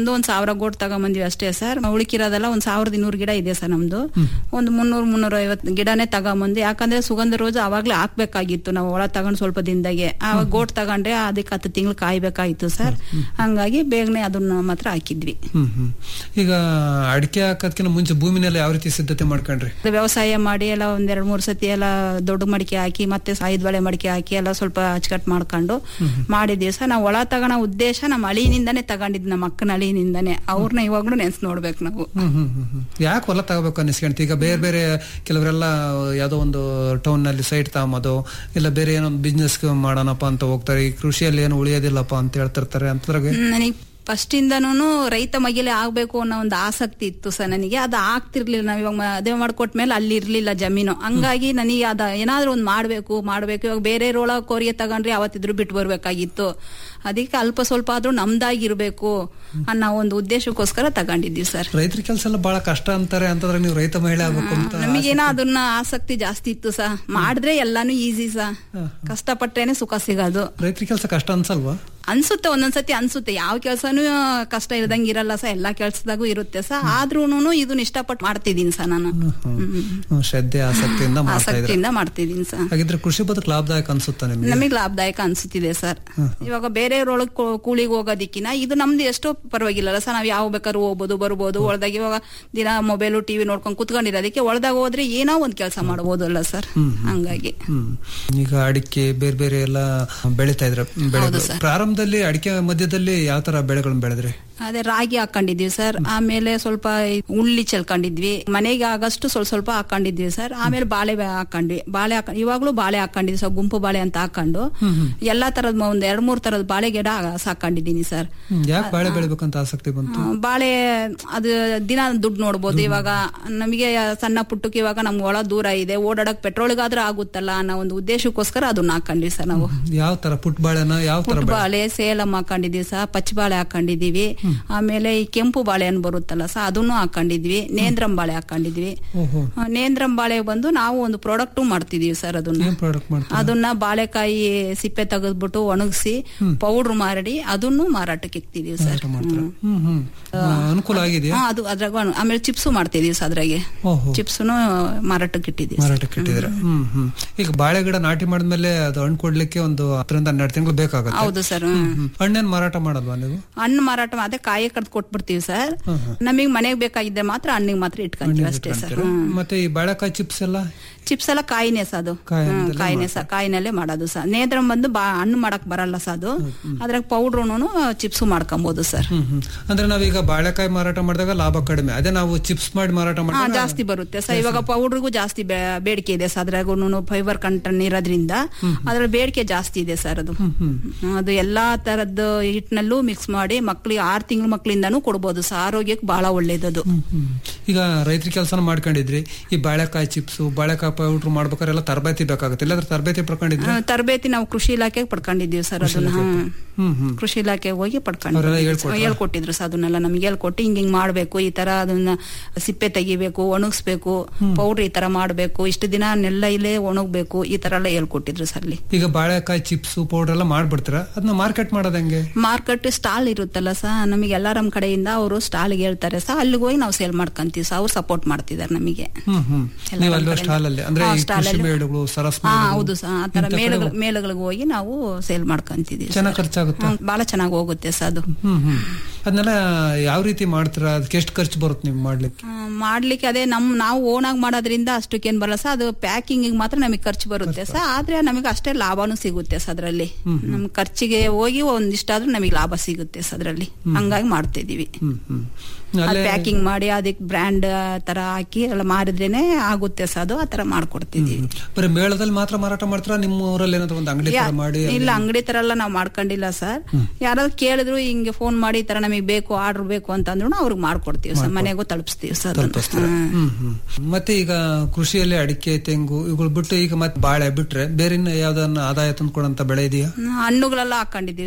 ಬಂದು ಒಂದ್ ಸಾವಿರ ಗೋಟ್ ತಗೊಂಬಂದ್ವಿ ಅಷ್ಟೇ ಸರ್ ಉಳಿಕಿರೋದೆಲ್ಲ ಒಂದ್ ಸಾವಿರದ ಇನ್ನೂರು ಗಿಡ ಇದೆ ಸರ್ ನಮ್ದು ಒಂದು ಮುನ್ನೂರ್ ಮುನ್ನೂರ ಐವತ್ತು ಗಿಡನೇ ತಗೊಂಬಂದು ಯಾಕಂದ್ರೆ ಸುಗಂಧ ರೋಜು ಅವಾಗ್ಲೇ ಹಾಕ್ಬೇಕಾಗಿತ್ತು ನಾವು ಒಳ ತಗೊಂಡ್ ಸ್ವಲ್ಪ ದಿನದಾಗೆ ಆವಾಗ ಗೋಟ್ ತಗೊಂಡ್ರೆ ಅದಕ್ಕೆ ಹತ್ತು ತಿಂಗಳು ಕಾಯ್ಬೇಕಾಗಿತ್ತು ಸರ್ ಹಂಗಾಗಿ ಬೇಗನೆ ಅದನ್ನ ಮಾತ್ರ ಹಾಕಿದ್ವಿ ಹ್ಮ್ ಹ್ಮ್ ಈಗ ಅಡಿಕೆ ಹಾಕೋದ್ಕಿಂತ ಮುಂಚೆ ಭೂಮಿನೆಲ್ಲ ಯಾವ ರೀತಿ ಸಿದ್ಧತೆ ಮಾಡ್ಕೊಂಡ್ರಿ ಅದು ವ್ಯವಸಾಯ ಮಾಡಿ ಎಲ್ಲ ಒಂದ್ ಎರಡ್ ಮೂರ್ ಸತಿ ಎಲ್ಲ ದೊಡ್ಡ ಮಡಿಕೆ ಹಾಕಿ ಮತ್ತೆ ಐದ್ ಬಳೆ ಮಡಿಕೆ ಹಾಕಿ ಎಲ್ಲ ಸ್ವಲ್ಪ ಅಚ್ಚುಕಟ್ಟು ಮಾಡ್ಕೊಂಡು ಮಾಡಿದ್ವಿ ಸರ್ ನಾವು ಒಳ ತಗೋಣ ಉದ್ದೇಶ ನಮ್ಮ ಅಳಿನಿಂದಾನೇ ತಗೊಂಡಿದ್ ನಮ್ಮ ಅಕ್ಕನ ಅಳಿನಿಂದಾನೇ ಅವ್ರನ್ನ ಇವಾಗ್ಲೂ ನೆನ್ಸ್ ನೋಡ್ಬೇಕು ನಾವು ಹ್ಮ್ ಹ್ಮ್ ಹ್ಮ್ ಹ್ಮ್. ಯಾಕೆ ಹೊಲ ತಗೋಬೇಕು ಅನ್ನಿಸ್ಕೊಂತ ಈಗ ಬೇರೆ ಬೇರೆ ಕೆಲವರೆಲ್ಲ ಯಾವ್ದೋ ಒಂದು ಟೌನ್ ನಲ್ಲಿ ಸೈಟ್ ತಗೊಂಬೋದು ಇಲ್ಲ ಬೇರೆ ಏನೋ ಒಂದು ಬಿಸ್ನೆಸ್ ಮಾಡೋಣಪ್ಪ ಅಂತ ಹೋಗ್ತಾರೆ ಈ ಕೃಷಿಯಲ್ಲಿ ಏನು ಉಳಿಯೋದಿಲ್ಲಪ್ಪ ಅಂತ ಹೇಳ್ತಿರ್ತಾರೆ ಅಂತದ್ರಾಗೆ ನನಗೆ ಫಸ್ಟ್ ಇಂದನೂ ರೈತ ಮಗಿಲೆ ಆಗ್ಬೇಕು ಅನ್ನೋ ಒಂದು ಆಸಕ್ತಿ ಇತ್ತು ಸರ್ ನನಗೆ ಅದು ಆಗ್ತಿರ್ಲಿಲ್ಲ ನಾವ್ ಇವಾಗ ಮದುವೆ ಮಾಡ್ಕೊಟ್ಮೇಲೆ ಅಲ್ಲಿ ಇರ್ಲಿಲ್ಲ ಜಮೀನು ಹಂಗಾಗಿ ನನಗೆ ಅದ ಏನಾದ್ರೂ ಒಂದು ಮಾಡ್ಬೇಕು ಮಾಡ್ಬೇಕು ಇವಾಗ ಬೇರೆ ರೋಳ ಕೋರಿಗೆ ತಗೊಂಡ್ರೆ ಅವತ್ತಿದ್ರು ಬಿಟ್ಟು ಬರ್ಬೇಕಾಗಿತ್ತು ಅದಕ್ಕೆ ಅಲ್ಪ ಸ್ವಲ್ಪ ಆದ್ರೂ ನಮ್ದಾಗಿರ್ಬೇಕು ಅನ್ನೋ ಒಂದು ಉದ್ದೇಶಕ್ಕೋಸ್ಕರ ತಗೊಂಡಿದ್ವಿ ಸರ್ ರೈತರ ಕೆಲಸ ಎಲ್ಲ ಬಹಳ ಕಷ್ಟ ಅಂತಾರೆ ಅಂತಂದ್ರೆ ನೀವು ರೈತ ಮಹಿಳೆ ಆಗ್ಬೇಕು ಅಂತ ನಮಗೇನೋ ಅದನ್ನ ಆಸಕ್ತಿ ಜಾಸ್ತಿ ಇತ್ತು ಸಾ ಮಾಡಿದ್ರೆ ಎಲ್ಲಾನು ಈಸಿ ಸಾ ಕಷ್ಟಪಟ್ಟೇನೆ ಸುಖ ಸಿಗೋದು ರೈತರ ಕೆಲಸ ಕಷ್ಟ ಅನ್ಸಲ್ವಾ ಅನ್ಸುತ್ತೆ ಒಂದೊಂದ್ಸತಿ ಅನ್ಸುತ್ತೆ ಯಾವ ಕೆಲ್ಸನೂ ಕಷ್ಟ ಇಲ್ದಂಗ್ ಇರಲ್ಲ ಸಾ ಎಲ್ಲಾ ಕೆಲ್ಸದಾಗೂ ಇರುತ್ತೆ ಸಾ ಆದ್ರೂನು ಇದನ್ನ ಇಷ್ಟಪಟ್ಟು ಮಾಡ್ತಿದೀನಿ ಸಾ ನಾನು ಹ್ಮ್, ಶ್ರದ್ಧೆ ಆಸಕ್ತಿಯಿಂದ ಮಾಡ್ತಾ ಇದ್ರೆ ಆಸಕ್ತಿಯಿಂದ ಮಾಡ್ತಿದೀನಿ ಸಾ ಹಾಗಿದ್ರೆ ಕೃಷಿ ಬದುಕು ಲಾಭದಾಯಕ ಅನ್ಸುತ್ತಾ ನಿಮ್ಗೆ ನಮಗೆ ಲಾಭದಾಯಕ ಅನ್ಸುತ್ತಿದೆ ಸರ್ ಇವಾಗ ಬೇರೆಯವ್ರೊಳಗ್ ಕೂಲಿಗೆ ಹೋಗೋದಿಕ್ಕಿನ ಇದು ನಮ್ದು ಎಷ್ಟೋ ಪರವಾಗಿಲ್ಲ ಸರ್ ನಾವ್ ಯಾವ ಬೇಕಾದ್ರೂ ಹೋಗ್ಬೋದು ಬರ್ಬೋದು ಒಳದಾಗ ಇವಾಗ ದಿನ ಮೊಬೈಲು ಟಿವಿ ನೋಡ್ಕೊಂಡು ಕುತ್ಕೊಂಡಿರೋದಕ್ಕೆ ಒಳದಾಗ ಹೋದ್ರೆ ಏನೋ ಒಂದ್ ಕೆಲಸ ಮಾಡ್ಬೋದು ಅಲ್ಲ ಸರ್ ಹಂಗಾಗಿ ಹ್ಮ್ ಈಗ ಅಡಿಕೆ ಬೇರೆ ಬೇರೆ ಎಲ್ಲ ಬೆಳಿತಾ ಇದ್ರೆ ಬೆಳೆಗಳು ಸರ್. ಪ್ರಾರಂಭದಲ್ಲಿ ಅಡಿಕೆ ಮಧ್ಯದಲ್ಲಿ ಯಾವ ತರ ಬೆಳೆಗಳನ್ನ ಬೆಳೆದ್ರಿ ಅದೇ ರಾಗಿ ಹಾಕೊಂಡಿದ್ವಿ ಸರ್ ಆಮೇಲೆ ಸ್ವಲ್ಪ ಉಳ್ಳಿ ಚೆಲ್ಕೊಂಡಿದ್ವಿ ಮನೆಗೆ ಆಗಷ್ಟು ಸ್ವಲ್ಪ ಸ್ವಲ್ಪ ಹಾಕೊಂಡಿದ್ವಿ ಸರ್ ಆಮೇಲೆ ಬಾಳೆ ಬೆ- ಹಾಕೊಂಡ್ವಿ ಬಾಳೆ ಹಾಕ ಇವಾಗ್ಲೂ ಬಾಳೆ ಹಾಕೊಂಡಿದ್ವಿ ಸರ್ ಗುಂಪು ಬಾಳೆ ಅಂತ ಹಾಕೊಂಡು ಎಲ್ಲಾ ತರದ್ ಒಂದ್ ಎರಡ್ ಮೂರ್ ತರದ್ ಬಾಳೆ ಗಿಡ ಸಾಕೊಂಡಿದ್ದೀನಿ ಸರ್ ಯಾಕೆ ಬಾಳೆ ಬೆಳಿಬೇಕಂತ ಆಸಕ್ತಿ ಬಂತು ಆ, ಬಾಳೆ ಅದು ದಿನ ದುಡ್ಡು ನೋಡ್ಬೋದು ಇವಾಗ ನಮಗೆ ಸಣ್ಣ ಪುಟ್ಟಕ್ಕೆ ಇವಾಗ ನಮ್ಗೆ ಒಳ ದೂರ ಇದೆ ಓಡಾಡಕ್ ಪೆಟ್ರೋಲ್ಗಾದ್ರೂ ಆಗುತ್ತಲ್ಲ ಅನ್ನೋ ಒಂದು ಉದ್ದೇಶಕ್ಕೋಸ್ಕರ ಅದನ್ನ ಹಾಕೊಂಡ್ವಿ ಸರ್ ನಾವು ಯಾವ ತರ ಪುಟ್ ಬಾಳೆನ ಯಾವ ತರ ಬೆಳೆ ಬಾಳೆ ಸೇಲಂ ಹಾಕೊಂಡಿದೀವಿ ಸಹ ಪಚ್ಚ ಬಾಳೆ ಹಾಕೊಂಡಿದೀವಿ ಆಮೇಲೆ ಈ ಕೆಂಪು ಬಾಳೆ ಅನ್ ಬರುತ್ತಲ್ಲ ಸಹ ಅದನ್ನು ಹಾಕೊಂಡಿದ್ವಿ ನೇಂದ್ರಂ ಬಾಳೆ ಹಾಕೊಂಡಿದ್ವಿ ಓಹೋ ಆ, ನೇಂದ್ರಂ ಬಾಳೆ ಬಂದು ನಾವು ಒಂದು ಪ್ರಾಡಕ್ಟ್ ಮಾಡ್ತಿದೀವಿ ಸರ್ ಅದನ್ನ ಏನ್ ಪ್ರಾಡಕ್ಟ್ ಮಾಡ್ತೀರಾ ಅದನ್ನ ಬಾಳೆಕಾಯಿ ಸಿಪ್ಪೆ ತೆಗೆದ್ಬಿಟ್ಟು ಒಣಗಿಸಿ ಪೌಡರ್ ಮಾಡಿ ಅದನ್ನು ಮಾರಾಟಕ್ಕೆ ಇಕ್ತಿದೀವಿ ಸರ್ ಹ್ಮ್. ಹ್ಮ್ ಹ್ಮ್ ಆ, ಅನುಕೂಲ ಆಗಿದೆಯಾ ಹಾ, ಅದು ಅದ್ರಾಗ ಒಣ- ಆಮೇಲೆ ಚಿಪ್ಸು ಮಾಡ್ತಿದೀವಿ ಸರ್ ಅದ್ರಾಗೆ ಓಹೋ ಚಿಪ್ಸುನು ಮಾರಾಟಕ್ಕೆ ಇಟ್ಟಿದೀವಿ ಸರ್. ಮಾರಾಟಕ್ಕೆ ಇಟ್ಟಿದ್ರೆ ಹ್ಮ್ ಹ್ಮ್ ಈಗ ಬಾಳೆ ಗಿಡ ನಾಟಿ ಮಾಡಿದ್ಮೇಲೆ ಅದು ಹಣ್ಣು ಕೊಡ್ಲಿಕ್ಕೆ ಒಂದು ಹತ್ತರಿಂದ ಹನ್ನೆರಡು ತಿಂಗಳು ಬೇಕಾಗುತ್ತೆ ಹೌದು ಸರ್ ಹ್ಮ್. ಹ್ಮ್. ಹಣ್ಣೇನ್ ಮಾರಾಟ ಮಾಡಲ್ವಾ ನೀವು ಹಣ್ಣು ಮಾರಾಟ ಅದೇ ಕಾಯಿ ಕಡ್ದು ಕೊಟ್ಬಿಡ್ತೀವಿ ಸರ್ ನಮಗೆ ಮನೆಗೆ ಬೇಕಾಗಿದ್ದೆ ಮಾತ್ರ ಹಣ್ಣಿಗೆ ಮಾತ್ರ ಇಟ್ಕೊಂತೀವಿ ಅಷ್ಟೇ ಸರ್ ಅಂತೀರಾ? ಮತ್ತೆ ಈ ಬಾಳೆಕಾಯಿ ಚಿಪ್ಸ್ ಎಲ್ಲ ಚಿಪ್ಸ್ ಎಲ್ಲ ಕಾಯಿನೇ ಸಹ ಅದು ಕಾಯಿನಲ್ಲೇ ಹ್ಮ್, ಕಾಯಿನೇ ಸಹ ಕಾಯಿನಲ್ಲೇ ಮಾಡೋದು ಸಹ ನೇದ್ರ ಬಂದು ಬಾ ಹಣ್ಣು ಮಾಡಕ್ ಬರಲ್ಲ ಸಹ ಅದು ಅದ್ರಾಗ ಪೌಡ್ರುನು ಚಿಪ್ಸ್ ಮಾಡ್ಕೊಬಹುದು ಸರ್ ಹ್ಮ್ ಹ್ಮ್ ಅಂದ್ರೆ ನಾವೀಗ ಬಾಳೆಕಾಯಿ ಮಾರಾಟ ಮಾಡಿದಾಗ ಲಾಭ ಕಡಿಮೆ ಅದೇ ನಾವು ಚಿಪ್ಸ್ ಮಾಡಿ ಮಾರಾಟ ಹಾ ಮಾಡಿದಾಗ ಜಾಸ್ತಿ ಬರುತ್ತೆ ಸರ್ ಇವಾಗ ಪೌಡ್ರಿಗೂ ಜಾಸ್ತಿ ಬೇ- ಬೇಡಿಕೆ ಇದೆ ಸರ್ ಅದ್ರಾಗೂ ಫೈಬರ್ ಕಂಟೆಂಟ್ ಇರೋದ್ರಿಂದ ಅದ್ರ ಬೇಡಿಕೆ ಜಾಸ್ತಿ ಇದೆ ಸರ್ ಅದು ಹ್ಮ್, ಅದು ಎಲ್ಲಾ ತರದ್ದು ಹಿಟ್ನಲ್ಲೂ ಮಿಕ್ಸ್ ಮಾಡಿ ಮಕ್ಳಿಗೆ ಆರ್ ತಿಂಗಳ ಮಕ್ಳಿಂದಾನು ಕೊಡ್ಬೋದು ಸರ್ ಆರೋಗ್ಯಕ್ಕೆ ಬಹಳ ಒಳ್ಳೇದದು ಹ್ಮ್. ಈಗ ರೈತರ ಕೆಲಸನ ಮಾಡ್ಕೊಂಡಿದ್ರಿ ಈ ಬಾಳೆಕಾಯಿ ಚಿಪ್ಸ್ ಬಾಳೆಕಾಯಿ ಪೌಡ್ರ್ ಮಾಡ್ಬೇಕಾದ್ರೆ ಎಲ್ಲ ತರಬೇತಿ ಬೇಕಾಗುತ್ತೆ ಇಲ್ಲಾಂದ್ರೆ ತರಬೇತಿ ಪಡ್ಕೊಂಡಿದ್ರಿ ಆ, ತರಬೇತಿ ನಾವು ಕೃಷಿ ಇಲಾಖೆಗೆ ಪಡ್ಕೊಂಡಿದ್ದೀವಿ ಸರ್ ಅದನ್ನ ಹ್ಮ್. ಹ್ಮ್ ಹ್ಮ್ ಕೃಷಿ ಇಲಾಖೆಗೆ ಹೋಗಿ ಅವ್ರೆಲ್ಲ ಪಡ್ಕೊಂಡಿದ್ದೀವಿ ಹೇಳ್ಕೊಟ್ರಾ? ಹೇಳ್ಕೊಟ್ಟಿದ್ರು ಸರ್ ಅದನ್ನೆಲ್ಲ ನಮ್ಗೆ ಹೇಳ್ಕೊಟ್ಟು ಹಿಂಗ್ ಹಿಂಗ್ ಮಾಡ್ಬೇಕು ಈ ತರ ಅದನ್ನ ಸಿಪ್ಪೆ ತೆಗಿಬೇಕು ಒಣಗಿಸ್ಬೇಕು ಪೌಡ್ರ್ ಈ ತರ ಮಾಡ್ಬೇಕು ಇಷ್ಟು ದಿನ ನೆಲ್ಲ ಇಲ್ಲೇ ಒಣಗ್ಬೇಕು ಈ ತರ ಎಲ್ಲ ಹೇಳ್ಕೊಟ್ಟಿದ್ರು ಸರ್ ಅಲ್ಲಿ ಈಗ ಬಾಳೆಕಾಯಿ ಚಿಪ್ಸ್ ಪೌಡರ್ ಎಲ್ಲ ಮಾಡ್ಬಿಡ್ತೀರಾ ಅದನ್ನ ಮಾರ್ಕೆಟ್ ಮಾಡೋದ್ ಹೆಂಗೆ ಮಾರ್ಕೆಟ್ ಸ್ಟಾಲ್ ಇರುತ್ತಲ್ಲ ಸಹ ನಮಗೆ ಎಲ್ಲಾರಮ್ ಕಡೆಯಿಂದ ಅವರು ಸ್ಟಾಲ್ಗೆ ಹೇಳ್ತಾರೆ ಸಹ ಅಲ್ಲಿಗೆ ಹೋಗಿ ನಾವು ಸೇಲ್ ಮಾಡ್ಕೊಂತೀವಿ ಸಹ ಅವ್ರು ಸಪೋರ್ಟ್ ಮಾಡ್ತಿದ್ದಾರೆ ನಮಗೆ ಹ್ಮ್ ಹ್ಮ್ ಎಲ್ಲ ನೀವು ನಮ್ ಅಲ್ಲೋ ಕಡೆಯಿಂದ. ಸ್ಟಾಲ್ ಅಲ್ಲಿ ಅಂದ್ರೆ ಹಾ, ಈ stall ಕೃಷಿ ಅಲ್ಲಿ. ಮೇಳಗಳು ಸರಸ್ ಹಾ ಮೇಳಗಳು, ಹೌದು ಸರ್ ಆ ತರ ಇಂಥ ಕಡೆ ಮೇಳಗಳು ಹೋಗ್- ಮೇಳಗಳಿಗೆ ಹೋಗಿ ನಾವು ಸೇಲ್ ಮಾಡ್ಕೊಂತಿದೀವಿ ಚೆನ್ನಾಗ್ ಖರ್ಚಾಗುತ್ತಾ ಹ್ಮ್, ಬಹಳ ಚೆನ್ನಾಗಿ ಹೋಗುತ್ತೆ ಸರ್ ಅದು ಹ್ಮ್ ಹ್ಮ್ ಅದನ್ನೆಲ್ಲ ಯಾವ ರೀತಿ ಮಾಡ್ತೀರಾ ಅದಕ್ಕೆ ಎಷ್ಟು ಖರ್ಚು ಬರುತ್ತೆ ನೀವು ಮಾಡ್ಲಿಕ್ಕೆ ಆ, ಮಾಡ್ಲಿಕ್ಕೆ ಅದೇ ನಮ್ ನಾವು ಓನ್ ಆಗಿ ಮಾಡೋದ್ರಿಂದ ಅಷ್ಟಕ್ಕೇನ್ ಬರಲ್ಲ ಸರ್ ಅದು ಪ್ಯಾಕಿಂಗ್ ಮಾತ್ರ ನಮಗೆ ಖರ್ಚು ಬರುತ್ತೆ ಸರ್ ಆದ್ರೆ ನಮಗೆ ಅಷ್ಟೇ ಲಾಭನೂ ಸಿಗುತ್ತೆ ಸರ್ ಅದ್ರಲ್ಲಿ ನಮ್ ಖರ್ಚಿಗೆ ಹೋಗಿ ಒಂದಿಷ್ಟಾದ್ರೂ ನಮಗೆ ಲಾಭ ಸಿಗುತ್ತೆ ಸರ್ ಅದ್ರಲ್ಲಿ ಹಂಗಾಗಿ ಮಾಡ್ತಿದೀವಿ ಹ್ಮ್ ಹ್ಮ್ ಅದು ಪ್ಯಾಕಿಂಗ್ ಮಾಡಿ ಅದಕ್ಕೆ ಬ್ರ್ಯಾಂಡ್ ತರ ಹಾಕಿ ಎಲ್ಲ ಮಾರಿದ್ರೇನೆ ಆಗುತ್ತೆ ಸರ್ ಅದು ಆ ತರ ಮಾಡ್ಕೊಡ್ತಿದೀವಿ ಬರೀ ಮೇಳದಲ್ಲಿ ಮಾತ್ರ ಮಾರಾಟ ಮಾಡ್ತೀರಾ ನಿಮ್ಮ ಊರಲ್ಲಿ ಏನಾದ್ರು ಒಂದು ಅಂಗಡಿ ತರ ಮಾಡಿ ಇಲ್ಲ ಅಂಗಡಿ ತರ ಎಲ್ಲ ನಾವು ಮಾಡ್ಕೊಂಡಿಲ್ಲ ಸರ್ ಯಾರಾದ್ರೂ ಕೇಳಿದ್ರು ಹಿಂಗೆ ಫೋನ್ ಮಾಡಿ ಈ ತರ ನಮಗೆ ಬೇಕು ಆರ್ಡರ್ ಬೇಕು ಅಂತಂದ್ರು ಅವ್ರಿಗೆ ಮಾಡ್ಕೊಡ್ತೀವಿ ಸರ್ ಮನೆಗೂ ತಲುಪಿಸ್ತೀವಿ ಸರ್ ಅದನ್ನ. ತಲುಪಿಸ್ತೀರಾ? ಹ್ಮ್ ಹ್ಮ್ ಮತ್ತೆ ಈಗ ಕೃಷಿಯಲ್ಲಿ ಅಡಿಕೆ ತೆಂಗು ಇವುಗಳು ಬಿಟ್ಟು ಈಗ ಮತ್ತೆ ಬಾಳೆ ಬಿಟ್ರೆ ಬೇರೆ ಇನ್ನು ಯಾವ್ದನ್ನ ಆದಾಯ ತಂದ್ಕೊಡಂತ ಬೆಳೆ ಇದೆಯಾ ಹ್ಮ್, ಹಣ್ಣುಗಳೆಲ್ಲ ಹಾಕೊಂಡಿದೀವಿ ಸರ್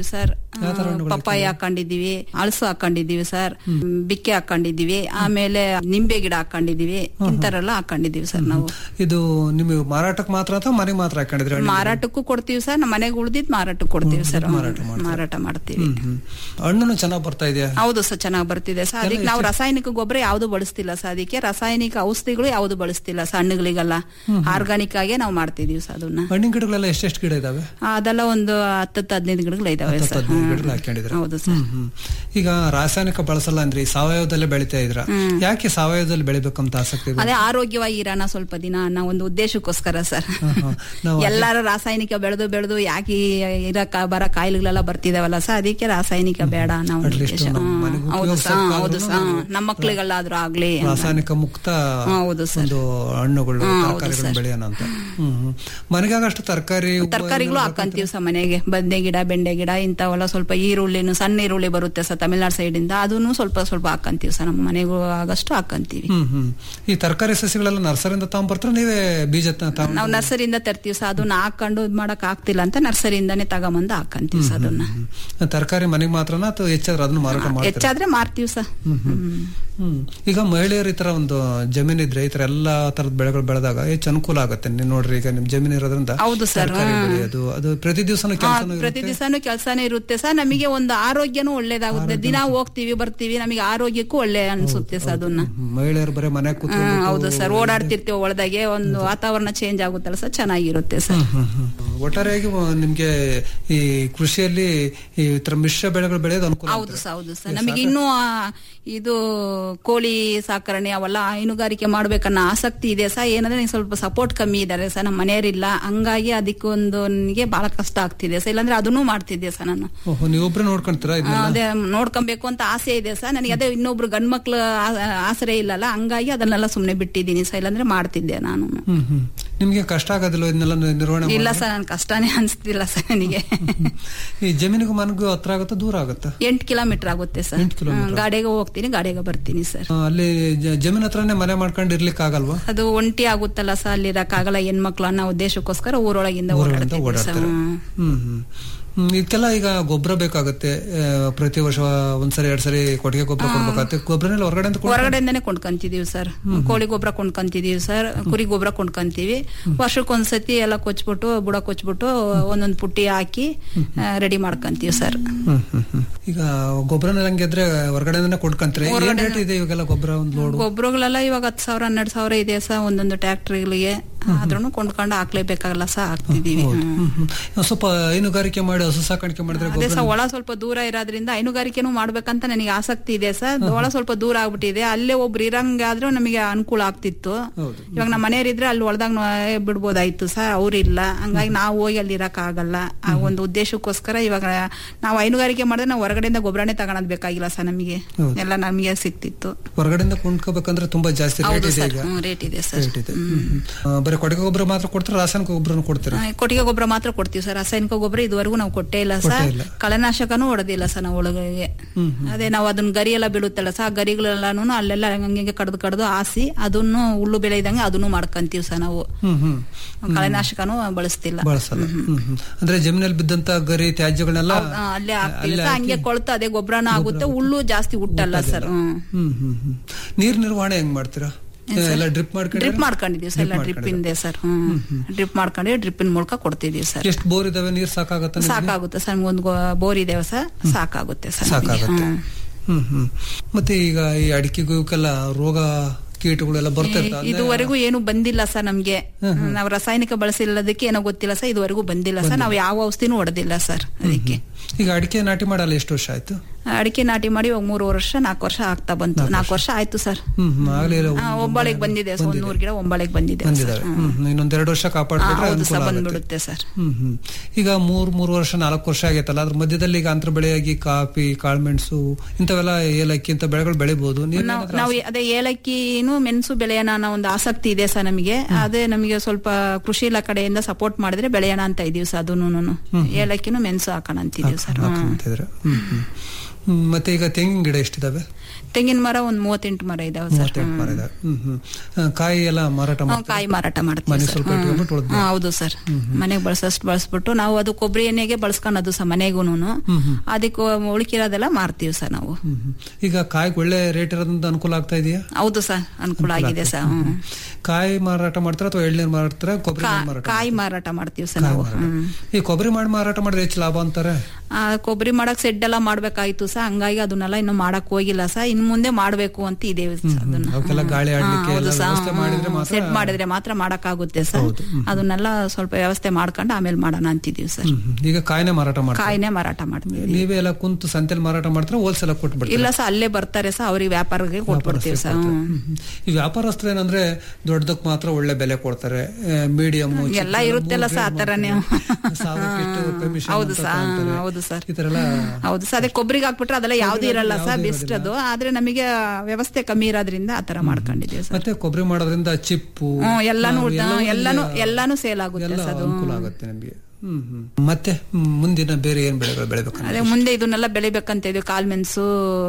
ಯಾವ ತರ ಹಣ್ಣುಗಳು ಪಪ್ಪಾಯಿ ಹಾಕೊಂಡಿದೀವಿ ಹಳಸು ಹಾಕೊಂಡಿದೀವಿ ಸರ್ ಬಿಕ್ಕೆ ಹಾಕೊಂಡಿದೀವಿ ಆಮೇಲೆ ನಿಂಬೆ ಗಿಡ ಹಾಕೊಂಡಿದೀವಿ ಇಂತರೆಲ್ಲ ಹಾಕೊಂಡಿದೀವಿ ಸರ್ ನಾವು ಇದು ನಿಮಗೆ ಮಾರಾಟಕ್ಕೆ ಮಾತ್ರ ಅಥವಾ ಮನೆಗೆ ಮಾತ್ರ ಹಾಕೊಂಡಿದ್ರೆ ಮಾರಾಟಕ್ಕೂ ಕೊಡ್ತೀವಿ ಸರ್ ನಮ್ಮ ಮನೆಗೆ ಉಳ್ದಿದ್ ಮಾರಾಟಕ್ಕೆ ಕೊಡ್ತೀವಿ ಸರ್ ಮಾರಾಟ ಮಾಡ್ತೀವಿ ಹಣ್ಣು ಚೆನ್ನಾಗಿ ಬರ್ತಾ ಇದೆಯಾ ಹೌದು ಸರ್ ಚೆನ್ನಾಗಿ ಬರ್ತಿದೆ ಸರ್ ಅದಕ್ಕೆ ನಾವು ರಾಸಾಯನಿಕ ಗೊಬ್ಬರ ಯಾವ್ದು ಬಳಸ್ತಿಲ್ಲ ಸರ್ ಅದಕ್ಕೆ ರಾಸಾಯನಿಕ ಔಷಧಿಗಳು ಯಾವ್ದು ಬಳಸ್ತಿಲ್ಲ ಸರ್ ಹಣ್ಣುಗಳಿಗೆಲ್ಲ ಆರ್ಗಾನಿಕ್ ಆಗೇ ನಾವು ಮಾಡ್ತಿದೀವಿ ಸರ್ ಅದನ್ನ ಹಣ್ಣಿನ ಗಿಡಗಳೆಲ್ಲ ಎಷ್ಟೆಷ್ಟು ಗಿಡ ಇದಾವೆ ಅದೆಲ್ಲ ಒಂದು ಹತ್ತತ್ತು ಹದಿನೈದು ಗಿಡಗಳು ಇದಾವೆ ಹತ್ತು ಸರ್ ಹದಿನೈದು ಗಿಡಗಳು ಹಾಕೊಂಡಿದ್ರೆ ಹೌದು ಸರ್ ಹ್ಮ್, ಹ್ಮ್. ಈಗ ರಾಸಾಯನಿಕ ಬಳಸಲ್ಲ ಅಂದ್ರೆ ಈ ಸಾವಯವದಲ್ಲೇ ಬೆಳಿತಾ ಇದ್ರ ಯಾಕೆ ಸಾವಯವದಲ್ಲಿ ಬೆಳಿಬೇಕಂತ ಆಸಕ್ತಿ ಇದೆ? ಅದೇ ಆರೋಗ್ಯವಾಗಿ ಇರೋಣ ಸ್ವಲ್ಪ ದಿನ ಅನ್ನೋ ಒಂದು ಉದ್ದೇಶಕ್ಕೋಸ್ಕರ ಸರ್ ನಾವು ಅದೇ- ಎಲ್ಲಾರು ರಾಸಾಯನಿಕ ಬೆಳೆದು ಬೆಳೆದು ಯಾಕೆ ಇರಕ ಬರ ಕಾಯಿಲೆಗಳೆಲ್ಲ ಬರ್ತಿದಾವಲ್ಲ ಸರ್ ಅದಕ್ಕೆ ರಾಸಾಯನಿಕ ಬೇಡ ನಾವು At least ಉದ್ದೇಶ ನಮ್ಮ ಹ್ಮ್. ಮನೆಗೆ ಹೌದು ಸರ್ ಉಪಯೋಗಿಸೋಕ್ಕಾದ್ರೂ ಹೌದು ಸರ್ ನಾವು ನಮ್ಮ ಮಕ್ಳಿಗೆಲ್ಲಾದ್ರೂ ಆಗ್ಲಿ ರಾಸಾಯನಿಕ ಮುಕ್ತ ಹೌದು ಸರ್ ಒಂದು ಹಣ್ಣುಗಳು ಹಾ, ಹೌದು ತರಕಾರಿಗಳನ್ನ ಸರ್. ಬೆಳೆಯೋಣ ಅಂತ ಹ್ಮ್ ಹ್ಮ್. ಮನೆಗಾಗಷ್ಟು ತರಕಾರಿ ತರಕಾರಿಗಳು ಹಾಕಂತೀವಿ ಸರ್ ಮನೆಗೆ ಬದನೆ ಗಿಡ ಬೆಂಡೆ ಗಿಡ ಇಂಥವೆಲ್ಲ ಸ್ವಲ್ಪ ಈರುಳ್ಳಿನು ಸಣ್ಣ ಈರುಳ್ಳಿ ಬರುತ್ತೆ ಸರ್ ತಮಿಳ್ನಾಡು ಸೈಡ್ ಇಂದ ಅದನ್ನು ಸ್ವಲ್ಪ ಸ್ವಲ್ಪ ಹಾಕಂತೀವಿ ಸರ್ ನಮ್ಮ ಮನೆಗೂ ಆಗಷ್ಟು ಹಾಕಂತೀವಿ ಹ್ಮ್ ಹ್ಮ್ ಈ ತರಕಾರಿ ಸಸಿಗಳೆಲ್ಲ ನರ್ಸರಿಯಿಂದ ತಗೊಂಡ್ಬರ್ತಾರೆ ನೀವೇ ಬೀಜ ತ- ತಗೊಂಡ್- ನಾವು ನರ್ಸರಿಯಿಂದ ತರ್ತೀವಿ ಸರ್ ಅದನ್ನ ಹಾಕೊಂಡು ಇದ್ ಮಾಡಕ್ ಆಗ್ತಿಲ್ಲ ಅಂತ ನರ್ಸರಿಯಿಂದಾನೇ ತಗೊಂಬಂದು ಹಾಕಂತೀವಿ ಸರ್ ಅದನ್ನ ತರಕಾರಿ ಮನೆಗೆ ಮಾತ್ರನಾ ಅಥವಾ ಹೆಚ್ಚಾದ್ರೆ ಅದನ್ನ ಮಾರಾಟ ಮಾಡ್ತಾರೆ ಹೆಚ್ಚಾದ್ರೆ ಮಾರ್ತೀವಿ ಸರ್ ಹ್ಮ್ ಈಗ ಮಹಿಳೆಯರು ಈ ತರ ಒಂದು ಜಮೀನ್ ಇದ್ರೆ ಈ ತರ ಎಲ್ಲಾ ತರದ ಬೆಳೆಗಳು ಬೆಳೆದಾಗ ಹೆಚ್ಚು ಅನುಕೂಲ ಆಗುತ್ತೆ ನೀವು ನೋಡ್ರಿ ಈಗ ನಿಮ್ ಜಮೀನ್ ಇರೋದ್ರಿಂದ ಹೌದು ಸರ್, ತರಕಾರಿ ಹ್ಮ್. ಬೆಳೆಯೋದು ಅದು ಪ್ರತಿ ದಿವಸನೂ ಹಾ, ಕೆಲಸನೂ ಪ್ರತಿ ದಿವಸನೂ ಕೆಲಸನೇ ಇರುತ್ತೆ ಸರ್ ನಮಗೆ ಒಂದು ಆರೋಗ್ಯನೂ ಒಳ್ಳೇದಾಗುತ್ತೆ ದಿನ ಹೋಗ್ತೀವಿ ಬರ್ತೀವಿ ನಮಗೆ ಆರೋಗ್ಯಕ್ಕೂ ಒಳ್ಳೆ ಅನ್ಸುತ್ತೆ ಸರ್ ಅದನ್ನ ಮಹಿಳೆಯರು ಬರೀ ಮನೆ ಹ್ಮ್, ಹೌದು ಸರ್ ಓಡಾಡ್ತಿರ್ತೀವಿ ಒಳದಾಗೆ ಒಂದು ವಾತಾವರಣ ಚೇಂಜ್ ಆಗುತ್ತಲ್ಲ ಸರ್ ಚೆನ್ನಾಗಿರುತ್ತೆ ಸರ್ ಒಟ್ಟಾರೆಯಾಗಿ ವ- ನಿಮ್ಗೆ ಈ ಕೃಷಿಯಲ್ಲಿ ಈ ತರ ಮಿಶ್ರ ಬೆಳೆಗಳು ಬೆಳೆಯೋದು ಅನುಕೂಲ ಹೌದು ಸರ್ ಹೌದು ಸರ್ ನಮಗೆ ಇನ್ನೂ ಆ, ಇದು ಕೋಳಿ ಸಾಕಣೆ ಅವೆಲ್ಲ ಹೈನುಗಾರಿಕೆ ಮಾಡ್ಬೇಕನ್ನೋ ಆಸಕ್ತಿ ಇದೆ ಸರ್ ಏನಂದ್ರೆ ನಂಗೆ ಸ್ವಲ್ಪ ಸಪೋರ್ಟ್ ಕಮ್ಮಿ ಇದ್ದಾರೆ ಸರ್ ನಮ್ಮ ಮನೆಯವರಿಲ್ಲ ಹಂಗಾಗಿ ಅದಕ್ಕೊಂದು ನನಗೆ ಬಹಳ ಕಷ್ಟ ಆಗ್ತಿದೆ ಸರ್ ಇಲ್ಲಾಂದ್ರೆ ಅದನ್ನೂ ಮಾಡ್ತಿದ್ದೆ ಸರ್ ನಾನು ಓಹೋ ನೀವೊಬ್ರು ನೋಡ್ಕೊಂತೀರಾ ಆ, ಇದನ್ನೆಲ್ಲ ಅದೇ ನೋಡ್ಕೊಬೇಕು ಅಂತ ಆಸೆ ಇದೆ ಸರ್ ನನಗೆ ಅದೇ ಇನ್ನೊಬ್ರು ಗಂಡ್ ಮಕ್ಳು ಆ- ಆಸರೆ ಇಲ್ಲಲ್ಲ ಹಂಗಾಗಿ ಅದನ್ನೆಲ್ಲ ಸುಮ್ನೆ ಬಿಟ್ಟಿದ್ದೀನಿ ಸರ್ ಇಲ್ಲಾಂದ್ರೆ ಮಾಡ್ತಿದ್ದೆ ನಾನು ಹ್ಮ್ ಹ್ಮ್ ನಿಮ್ಗೆ ಕಷ್ಟ ಆಗೋದಿಲ್ಲ ಇದನ್ನೆಲ್ಲ ನಿ- ನಿರ್ವಹಣೆ ಇಲ್ಲ ಮಾಡೋದು? ಸರ್ ನನ್ ಕಷ್ಟನೇ ಅನ್ಸ್ತಿಲ್ಲ ಸರ್ ನನಗೆ ಈ ಜಮೀನಿಗೂ ಮನೆಗೂ ಹತ್ರ ಆಗುತ್ತಾ ದೂರ ಆಗುತ್ತಾ ಎಂಟು ಕಿಲೋಮೀಟರ್ ಆಗುತ್ತೆ ಸರ್ ಎಂಟ್ ಕಿಲೋಮೀಟರ್. ಹ್ಮ್, ಗಾಡಿಗೆ ಹೋಗ್ತೀನಿ ಗಾಡಿಗೆ ಬರ್ತೀನಿ ಸರ್ ಆ, ಅಲ್ಲಿ ಜ- ಜಮೀನ್ ಹತ್ರನೇ ಮನೆ ಮಾಡ್ಕೊಂಡು ಇರ್ಲಿಕ್ಕೆ ಆಗಲ್ವಾ ಅದು ಒಂಟಿ ಆಗುತ್ತಲ್ಲ ಸರ್ ಅಲ್ಲಿ ಇರಕ್ಕಾಗಲ್ಲ ಹೆಣ್ಮಕ್ಳು ಅನ್ನೋ ಉದ್ದೇಶಕ್ಕೋಸ್ಕರ ಊರೊಳಗಿಂದ ಊರುಗಳಿಂದ ಓಡಾಡ್ತಿದ್ವಿ ಸರ್ ಓಡಾಡ್ತಾರೆ ಹ್ಮ್. ಹ್ಮ್ ಹ್ಮ್ ಹ್ಮ್, ಇದಕ್ಕೆಲ್ಲ ಈಗ ಗೊಬ್ಬರ ಬೇಕಾಗುತ್ತೆ ಆ, ಪ್ರತಿ ವರ್ಷ ಒಂದ್ಸರಿ ಎರಡ್ ಸರಿ ಕೊಟ್ಟಿಗೆ ಗೊಬ್ಬರ ಕೊಡ್ಬೇಕಾಗುತ್ತೆ ಗೊಬ್ಬರನೆಲ್ಲ ಹೊರಗಡೆ ಹೊರಗಡೆಯಿಂದಾನೆ ಕೊಂಡ್ಕೊಂತಿದೀವಿ ಸರ್ ಕೋಳಿ ಗೊಬ್ಬರ ಕೊಂಡ್ಕೊಂತಿದೀವಿ ಸರ್ ಕುರಿ ಗೊಬ್ಬರ ಕೊಂಡ್ಕೊಂತೀವಿ ವರ್ಷಕ್ಕೊಂದ್ಸತಿ ಎಲ್ಲ ಕೊಚ್ಬಿಟ್ಟು ಬುಡ ಕೊಚ್ಬಿಟ್ಟು ಒಂದೊಂದ್ ಪುಟ್ಟಿ ಹಾಕಿ ರೆಡಿ ಮಾಡ್ಕೊಂತೀವಿ ಸರ್ ಹ್ಮ್ ಹ್ಮ್ ಹ್ಮ್. ಈಗ ಗೊಬ್ಬರನೆಲ್ಲ ಹಂಗಿದ್ರೆ ಹೊರಗಡೆಯಿಂದನೇ ಕೊಡ್ಕಂತಾರೆ ಏನ್ ಹೊರ್ಗಡೆ- ರೇಟ್ ಇದೆ ಇವಾಗೆಲ್ಲ ಗೊಬ್ಬರ ಒಂದು ಲೋಡ್ ಗೊಬ್ಬರಗಳೆಲ್ಲ ಇವಾಗ ಹತ್ತು ಸಾವಿರ ಹನ್ನೆರಡು ಸಾವಿರ ಇದೆ ಸರ್ ಒಂದೊಂದು ಟ್ರ್ಯಾಕ್ಟರ್ಗಳಿಗೆ ಆದ್ರೂ ಕೊಂಡ್ಕೊಂಡು ಹಾಕ್ಲೇಬೇಕಾಗಲ್ಲ ಸರ್ ಹಾಕ್ತಿದೀವಿ ಹ್ಮ್. ಸ್ವಲ್ಪ ಹೈನುಗಾರಿಕೆ ಮಾಡಿ ಹಸು ಸಾಕಾಣಿಕೆ ಮಾಡಿದ್ರೆ ಅದೇ ಗೊಬ್ಬರ ಸರ್ ಒಳ ಸ್ವಲ್ಪ ದೂರ ಇರೋದ್ರಿಂದ ಹೈನುಗಾರಿಕೆನೂ ಮಾಡ್ಬೇಕಂತ ನನಗೆ ಆಸಕ್ತಿ ಇದೆ ಸರ್ ಒಳ ಸ್ವಲ್ಪ ದೂರ ಆಗ್ಬಿಟ್ಟಿದೆ ಅಲ್ಲೇ ಒಬ್ರು ಇರಂಗಾದ್ರೂ ನಮಗೆ ಅನುಕೂಲ ಆಗ್ತಿತ್ತು ಇವಾಗ ನಮ್ಮ ಮನೆಯವರಿದ್ರೆ ಅಲ್ಲಿ ಒಳದಾಗ ಬಿಡ್ಬೋದಾಯ್ತು ಸರ್ ಅವ್ರಿಲ್ಲ ಹಂಗಾಗಿ ನಾವು ಹೋಗಿ ಅಲ್ಲಿ ಇರಕ್ ಆಗಲ್ಲ ಆ ಒಂದು ಉದ್ದೇಶಕ್ಕೋಸ್ಕರ ಇವಾಗ ನಾವು ಹೈನುಗಾರಿಕೆ ಮಾಡಿದ್ರೆ ನಾವು ಹೊರಗಡೆಯಿಂದ ಗೊಬ್ಬರನೇ ತಗೊಳೋದ್ ಬೇಕಾಗಿಲ್ಲ ಸರ್ ನಮಗೆ ಹೌದು. ಎಲ್ಲ ನಮಗೆ ಸಿಕ್ತಿತ್ತು ಹೊರಗಡೆಯಿಂದ ಕೊಂಡ್ಕೋಬೇಕಂದ್ರೆ ತುಂಬಾ ಜಾಸ್ತಿ ರೇಟ್ ಹೌದು ಇದೆ ಸರ್ ಈಗ ರೇಟ್ ಇದೆ ಸರ್ ರೇಟ್ ಇದೆ ಹ್ಮ್, ಹ್ಮ್. ಆ, ಬರೀ ಕೊಟ್ಟಿಗೆ ಗೊಬ್ಬರ ಮಾತ್ರ ಕೊಡ್ತಾರೆ ರಾಸಾಯನಿಕ ಗೊಬ್ಬರನು ಕೊಡ್ತಾರೆ ಆ, ಕೊಟ್ಟಿಗೆ ಗೊಬ್ಬರ ಮಾತ್ರ ಕೊಡ್ತೀವಿ ಸರ್ ರಾಸಾಯನಿಕ ಗೊಬ್ಬರ ಇದುವರೆಗೂ ನಾವು ಕೊಟ್ಟೇ ಇಲ್ಲ ಸರ್ ಕೊಟ್ಟೇ ಇಲ್ಲ. ಕಳೆನಾಶಕನೂ ಹೊಡೆದಿಲ್ಲ ಸರ್ ನಾವು ಒಳಗೆ ಅದೇ ನಾವು ಅದನ್ನ ಗರಿ ಎಲ್ಲ ಬೀಳುತ್ತಲ್ಲ ಸರ್ ಆ ಗರಿಗಳೆಲ್ಲಾನು ಅಲ್ಲೆಲ್ಲ ಹಂಗೆ ಕಡ್ದು ಕಡ್ದು ಹಾಸಿ ಅದನ್ನು ಹುಲ್ಲು ಬೆಳೆ ಇದ್ದಂಗೆ ಅದನ್ನು ಮಾಡ್ಕೊಂತೀವಿ ಸರ್ ನಾವು ಹ್ಮ್ ಹ್ಮ್ ಕಳೆನಾಶಕನೂ ಬಳಸ್ತಿಲ್ಲ ಬಳಸಲ್ಲ ಹ್ಮ್ ಹ್ಮ್. ಅಂದ್ರೆ ಜಮೀನಲ್ಲಿ ಬಿದ್ದಂತ ಗರಿ ತ್ಯಾಜ್ಯಗಳನ್ನೆಲ್ಲ ಆ, ಅಲ್ಲೇ ಹಾಕ್ತೀವಿ ಅಲ್ಲೇ ಸರ್ ಹಂಗೆ ಕೊಳ್ತು ಅದೇ ಗೊಬ್ಬರನೂ ಆಗುತ್ತೆ ಹುಲ್ಲು ಜಾಸ್ತಿ ಹುಟ್ಟಲ್ಲ ಸರ್ ಹ್ಮ್ ಹ್ಮ್ ಹ್ಮ್ ಹ್ಮ್ ನೀರ್ ನಿರ್ವಹಣೆ ಹೆಂಗ್ ಮಾಡ್ತೀರಾ ಎಲ್ಲ ಡ್ರಿಪ್ ಮಾಡ್ಕೊಂಡು ಡ್ರಿಪ್ ಮಾಡ್ಕೊಂಡಿದೀವಿ ಸರ್ ಎಲ್ಲ ಡ್ರಿಪ್ ಇಂದೆ ಸರ್ ಹ್ಮ್ ಡ್ರಿಪ್ ಮಾಡ್ಕೊಂಡು ಡ್ರಿಪ್ಪಿನ ಮೂಲಕ ಕೊಡ್ತಿದೀವಿ ಸರ್ ಎಷ್ಟು ಬೋರ್ ಇದಾವೆ ನೀರ್ ಸಾಕಾಗತ್ತ ನಿಮ್ಗೆ? ಸಾಕಾಗುತ್ತೆ ಸರ್ ಒಂದು ಬೋರ್ ಇದೇವ ಸರ್ ಸಾಕಾಗುತ್ತೆ ಸರ್ ನಮಗೆ. ಸಾಕಾಗುತ್ತೆ ಹ್ಮ್. ಹ್ಮ್ ಹ್ಮ್ ಮತ್ತೆ ಈಗ ಈ ಅಡಿಕೆಗೂ ಇವಕ್ಕೆಲ್ಲ ರೋಗ ಕೀಟಗಳೆಲ್ಲ ಬರ್ತಾ ಇರ್ತಾವೆ ಇದುವರೆಗೂ ಏನು ಬಂದಿಲ್ಲ ಸರ್ ನಮ್ಗೆ ನಾವು ರಾಸಾಯನಿಕ ಬಳಸಿಲ್ಲದಕ್ಕೆ ಏನೋ ಗೊತ್ತಿಲ್ಲ ಸರ್ ಇದುವರೆಗೂ ಬಂದಿಲ್ಲ ಸರ್ ನಾವು ಯಾವ ಔಷಧಿನೂ ಹೊಡೆದಿಲ್ಲ ಸರ್ ಅದಕ್ಕೆ ಈಗ ಅಡಿಕೆ ನಾಟಿ ಮಾಡಲ್ಲ ಎಷ್ಟು ವರ್ಷ ಆಯ್ತು ಅಡಿಕೆ ನಾಟಿ ಮಾಡಿ ಇವಾಗ ಮೂರು ವರ್ಷ ನಾಲ್ಕು ವರ್ಷ ಆಗ್ತಾ ಬಂತು ನಾಲ್ಕು ವರ್ಷ ಆಯ್ತು ಸರ್ ಹ್ಮ್ ಹ್ಮ್ ಆಗ್ಲೇ ಇಲ್ಲ, ಆ, ಒಂಬಾಳೆಗ್ ಬಂದಿದೆ ಸರ್ ಒಂದ್ ನೂರ್ ಗಿಡ ಒಂಬಾಳೆಗ್ ಬಂದಿದೆ ಬಂದಿದಾವೆ ಹ್ಮ್ ಹ್ಮ್. ಇನ್ನೊಂದ್ ಎರಡು ವರ್ಷ ಕಾಪಾಡ್ಕೊಂಡ್ರೆ ಹೌದು ಅನುಕೂಲ ಸರ್ ಆಗುತ್ತೆ ಬಂದ್ಬಿಡುತ್ತೆ ಸರ್ ಹ್ಮ್ ಹ್ಮ್ ಈಗ ಮೂರ್ ಮೂರು ವರ್ಷ ನಾಲ್ಕು ವರ್ಷ ಆಗೈತಲ್ಲ ಅದ್ರ ಮಧ್ಯದಲ್ಲಿ ಈಗ ಅಂತರ ಬೆಳೆಯಾಗಿ ಕಾಫಿ ಕಾಳ್ಮೆಣಸು ಇಂಥವೆಲ್ಲ ಏಲಕ್ಕಿ ಇಂಥ ಬೆಳೆಗಳು ಬೆಳಿಬಹುದು ನೀವು ನಾವು ನಾವು ಅದೇ ಏಲಕ್ಕಿನೂ ಮೆಣಸು ಬೆಳೆಯೋಣ ಅನ್ನೋ ಒಂದು ಆಸಕ್ತಿ ಇದೆ ಸರ್ ನಮಗೆ ಅದೇ ನಮಗೆ ಸ್ವಲ್ಪ ಕೃಷಿ ಇಲಾಖೆ ಕಡೆಯಿಂದ ಸಪೋರ್ಟ್ ಮಾಡಿದ್ರೆ ಬೆಳೆಯೋಣ ಅಂತ ಇದೀವಿ ಸರ್ ಅದನ್ನು ಏಲಕ್ಕಿನೂ ಮೆಣಸು ಹಾಕೋಣ ಅಂತಿದೀವಿ ಸರ್ ಹ್ಮ್. ಹಾಕೊಂತಿದ್ರೆ ಹ್ಮ್ ಹ್ಮ್ ಹ್ಮ್, ಮತ್ತೆ ಈಗ ತೆಂಗಿನ ಗಿಡ ಎಷ್ಟಿದಾವೆ ತೆಂಗಿನ ಮರ ಒಂದ್ ಮೂವತ್ತೆಂಟು ಮರ ಇದಾವೆ ಸರ್ ಮೂವತ್ತೆಂಟು ಮರ ಇದಾವೆ ಹ್ಮ್ ಹ್ಮ್ ಆ, ಕಾಯಿ ಎಲ್ಲ ಮಾರಾಟ ಹ್ಮ್, ಮಾಡ್ತೀರಾ? ಕಾಯಿ ಮಾರಾಟ ಮಾಡ್ತೀವಿ ಮನೆ ಸರ್. ಸ್ವಲ್ಪ ಹ್ಮ್. ಇಟ್ಕೊಂಡ್ಬಿಟ್ಟು ಉಳ್ದ್ಬಿಟ್ಟು? ಹ್ಮ್, ಹೌದು ಸರ್ ಮನೆಗೆ ಬಳಸಷ್ಟು ಬಳಸ್ಬಿಟ್ಟು ನಾವು ಅದು ಕೊಬ್ಬರಿ ಎಣ್ಣೆಗೆ ಬಳಸ್ಕೊಳೋದು ಸರ್ ಮನೆಗೂನು ಅದಕ್ಕೆ ಉಳಿಕಿರೋದೆಲ್ಲ ಮಾರ್ತೀವಿ ಸರ್ ನಾವು ಹ್ಮ್, ಹ್ಮ್. ಈಗ ಕಾಯಿಗೆ ಒಳ್ಳೆ ರೇಟ್ ಇರೋದ್ರಿಂದ ಅನುಕೂಲ ಆಗ್ತಾ ಇದೆಯಾ ಹೌದು ಸರ್ ಅನುಕೂಲ ಆಗಿದೆ ಸರ್ ಹ್ಮ್. ಕಾಯಿ ಮಾರಾಟ ಮಾಡ್ತಾರ ಅಥವಾ ಎಳ್ನೀರು ಮಾರ್ತಾರ ಕೊಬ್ಬರಿ ಕಾ- ಮಾಡಿ ಮಾರಾಟ ಕಾಯಿ ಮಾರಾಟ ಮಾಡ್ತೀವಿ ಸರ್ ಕಾಯಿ ನಾವು ಮಾರಾಟ. ಹ್ಮ್. ಈ ಕೊಬ್ಬರಿ ಮಾಡಿ ಮಾರಾಟ ಮಾಡಿದ್ರೆ ಹೆಚ್ಚು ಲಾಭ ಅಂತಾರೆ ಆ, ಕೊಬ್ಬರಿ ಮಾಡಕ್ ಸೆಡ್ ಎಲ್ಲ ಮಾಡ್ಬೇಕಾಯ್ತು ಸರ್ ಹಂಗಾಗಿ ಅದನ್ನೆಲ್ಲ ಇನ್ನು ಮಾಡಕ್ ಹೋಗಿಲ್ಲ ಸರ್ ಇನ್ ಮುಂದೆ ಮಾಡ್ಬೇಕು ಅಂತ ಇದೇವೆ ಸರ್ ಅದನ್ನ ಅವಕ್ಕೆಲ್ಲ ಗಾಳಿ ಆಡ್ಲಿಕ್ಕೆ ಎಲ್ಲ ವ್ಯವಸ್ಥೆ ಮಾಡಿದ್ರೆ ಮಾತ್ರ ಸೆಟ್ ಮಾಡಿದ್ರೆ ಮಾತ್ರ ಮಾಡಕ್ ಆಗುತ್ತೆ ಸರ್ ಅದನ್ನೆಲ್ಲ ಸ್ವಲ್ಪ ವ್ಯವಸ್ಥೆ ಮಾಡ್ಕೊಂಡು ಆಮೇಲೆ ಮಾಡೋಣ ಅಂತಿದೀವಿ ಸರ್ ಹ್ಮ್, ಹ್ಮ್. ಈಗ ಕಾಯಿನೇ ಮಾರಾಟ ಮಾಡ್ತಾರೆ ಕಾಯಿನೇ ಮಾರಾಟ ಮಾಡ್ತೀವಿ ನೀವೇ ಎಲ್ಲ ಕುಂತು ಸಂತೆಲಿ ಮಾರಾಟ ಮಾಡ್ತಾರೆ ಹೋಲ್ಸೇಲ್ ಕೊಟ್ಬಿಡ್ತೀರಾ ಇಲ್ಲ ಸರ್ ಅಲ್ಲೇ ಬರ್ತಾರೆ ಸರ್ ಅವ್ರಿಗೆ ವ್ಯಾಪಾರಕ್ಕೆ ಕೊಟ್ಬಿಡ್ತೀವಿ ಸರ್ ಹ್ಮ್. ಈ ವ್ಯಾಪಾರಸ್ಥರು ಏನಂದ್ರೆ ದೊಡ್ಡದಕ್ಕೆ ಮಾತ್ರ ಒಳ್ಳೆ ಬೆಲೆ ಕೊಡ್ತಾರೆ ಮೀಡಿಯಂ ಎಲ್ಲ ಇರುತ್ತಲ್ಲ ಸರ್ ಆತರನೇ ಹೌದು ಸರ್ ತಗೊಂತಾರೆ. ಹೌದು ಸರ್ ಈ ತರ ಎಲ್ಲ ಹೌದು ಸರ್ ಅದೇ ಕೊಬ್ಬರಿಗೆ ಹಾಕ್ಬಿಟ್ರೆ ಅದೆಲ್ಲ ಯಾವ್ದು ಇರಲ್ಲ ಸರ್ ಬೆಸ್ಟ್ ಅದು ಆದ್ರೆ ನಮಗೆ ವ್ಯವಸ್ಥೆ ಕಮ್ಮಿ ಇರೋದ್ರಿಂದ ಆತರ ಮಾಡ್ಕೊಂಡಿದ್ದೀವಿ ಸರ್ ಮತ್ತೆ ಕೊಬ್ಬರಿ ಮಾಡೋದ್ರಿಂದ ಚಿಪ್ಪು ಹ್ಮ್ ಎಲ್ಲಾನು ನಾವು ಎಲ್ಲವೂ ಎಲ್ಲಾನು ನಿಮ್ಗೆ ಎಲ್ಲಾನು ಸೇಲ್ ಆಗುತ್ತೆ ಎಲ್ಲ ಸರ್ ಅದು ಅನುಕೂಲ ಆಗುತ್ತೆ ನಮಗೆ ಹ್ಮ್ ಹ್ಮ್ ಮತ್ತೆ ಹ್ಮ್, ಮುಂದಿನ ಬೇರೆ ಏನ್ ಬೆಳೆಗಳು ಬೆಳಿಬೇಕಂತ ಅದೇ ಮುಂದೆ ಇದನ್ನೆಲ್ಲ ಬೆಳಿಬೇಕಂತ ಇದೀವಿ ಕಾಳ್ಮೆಣಸು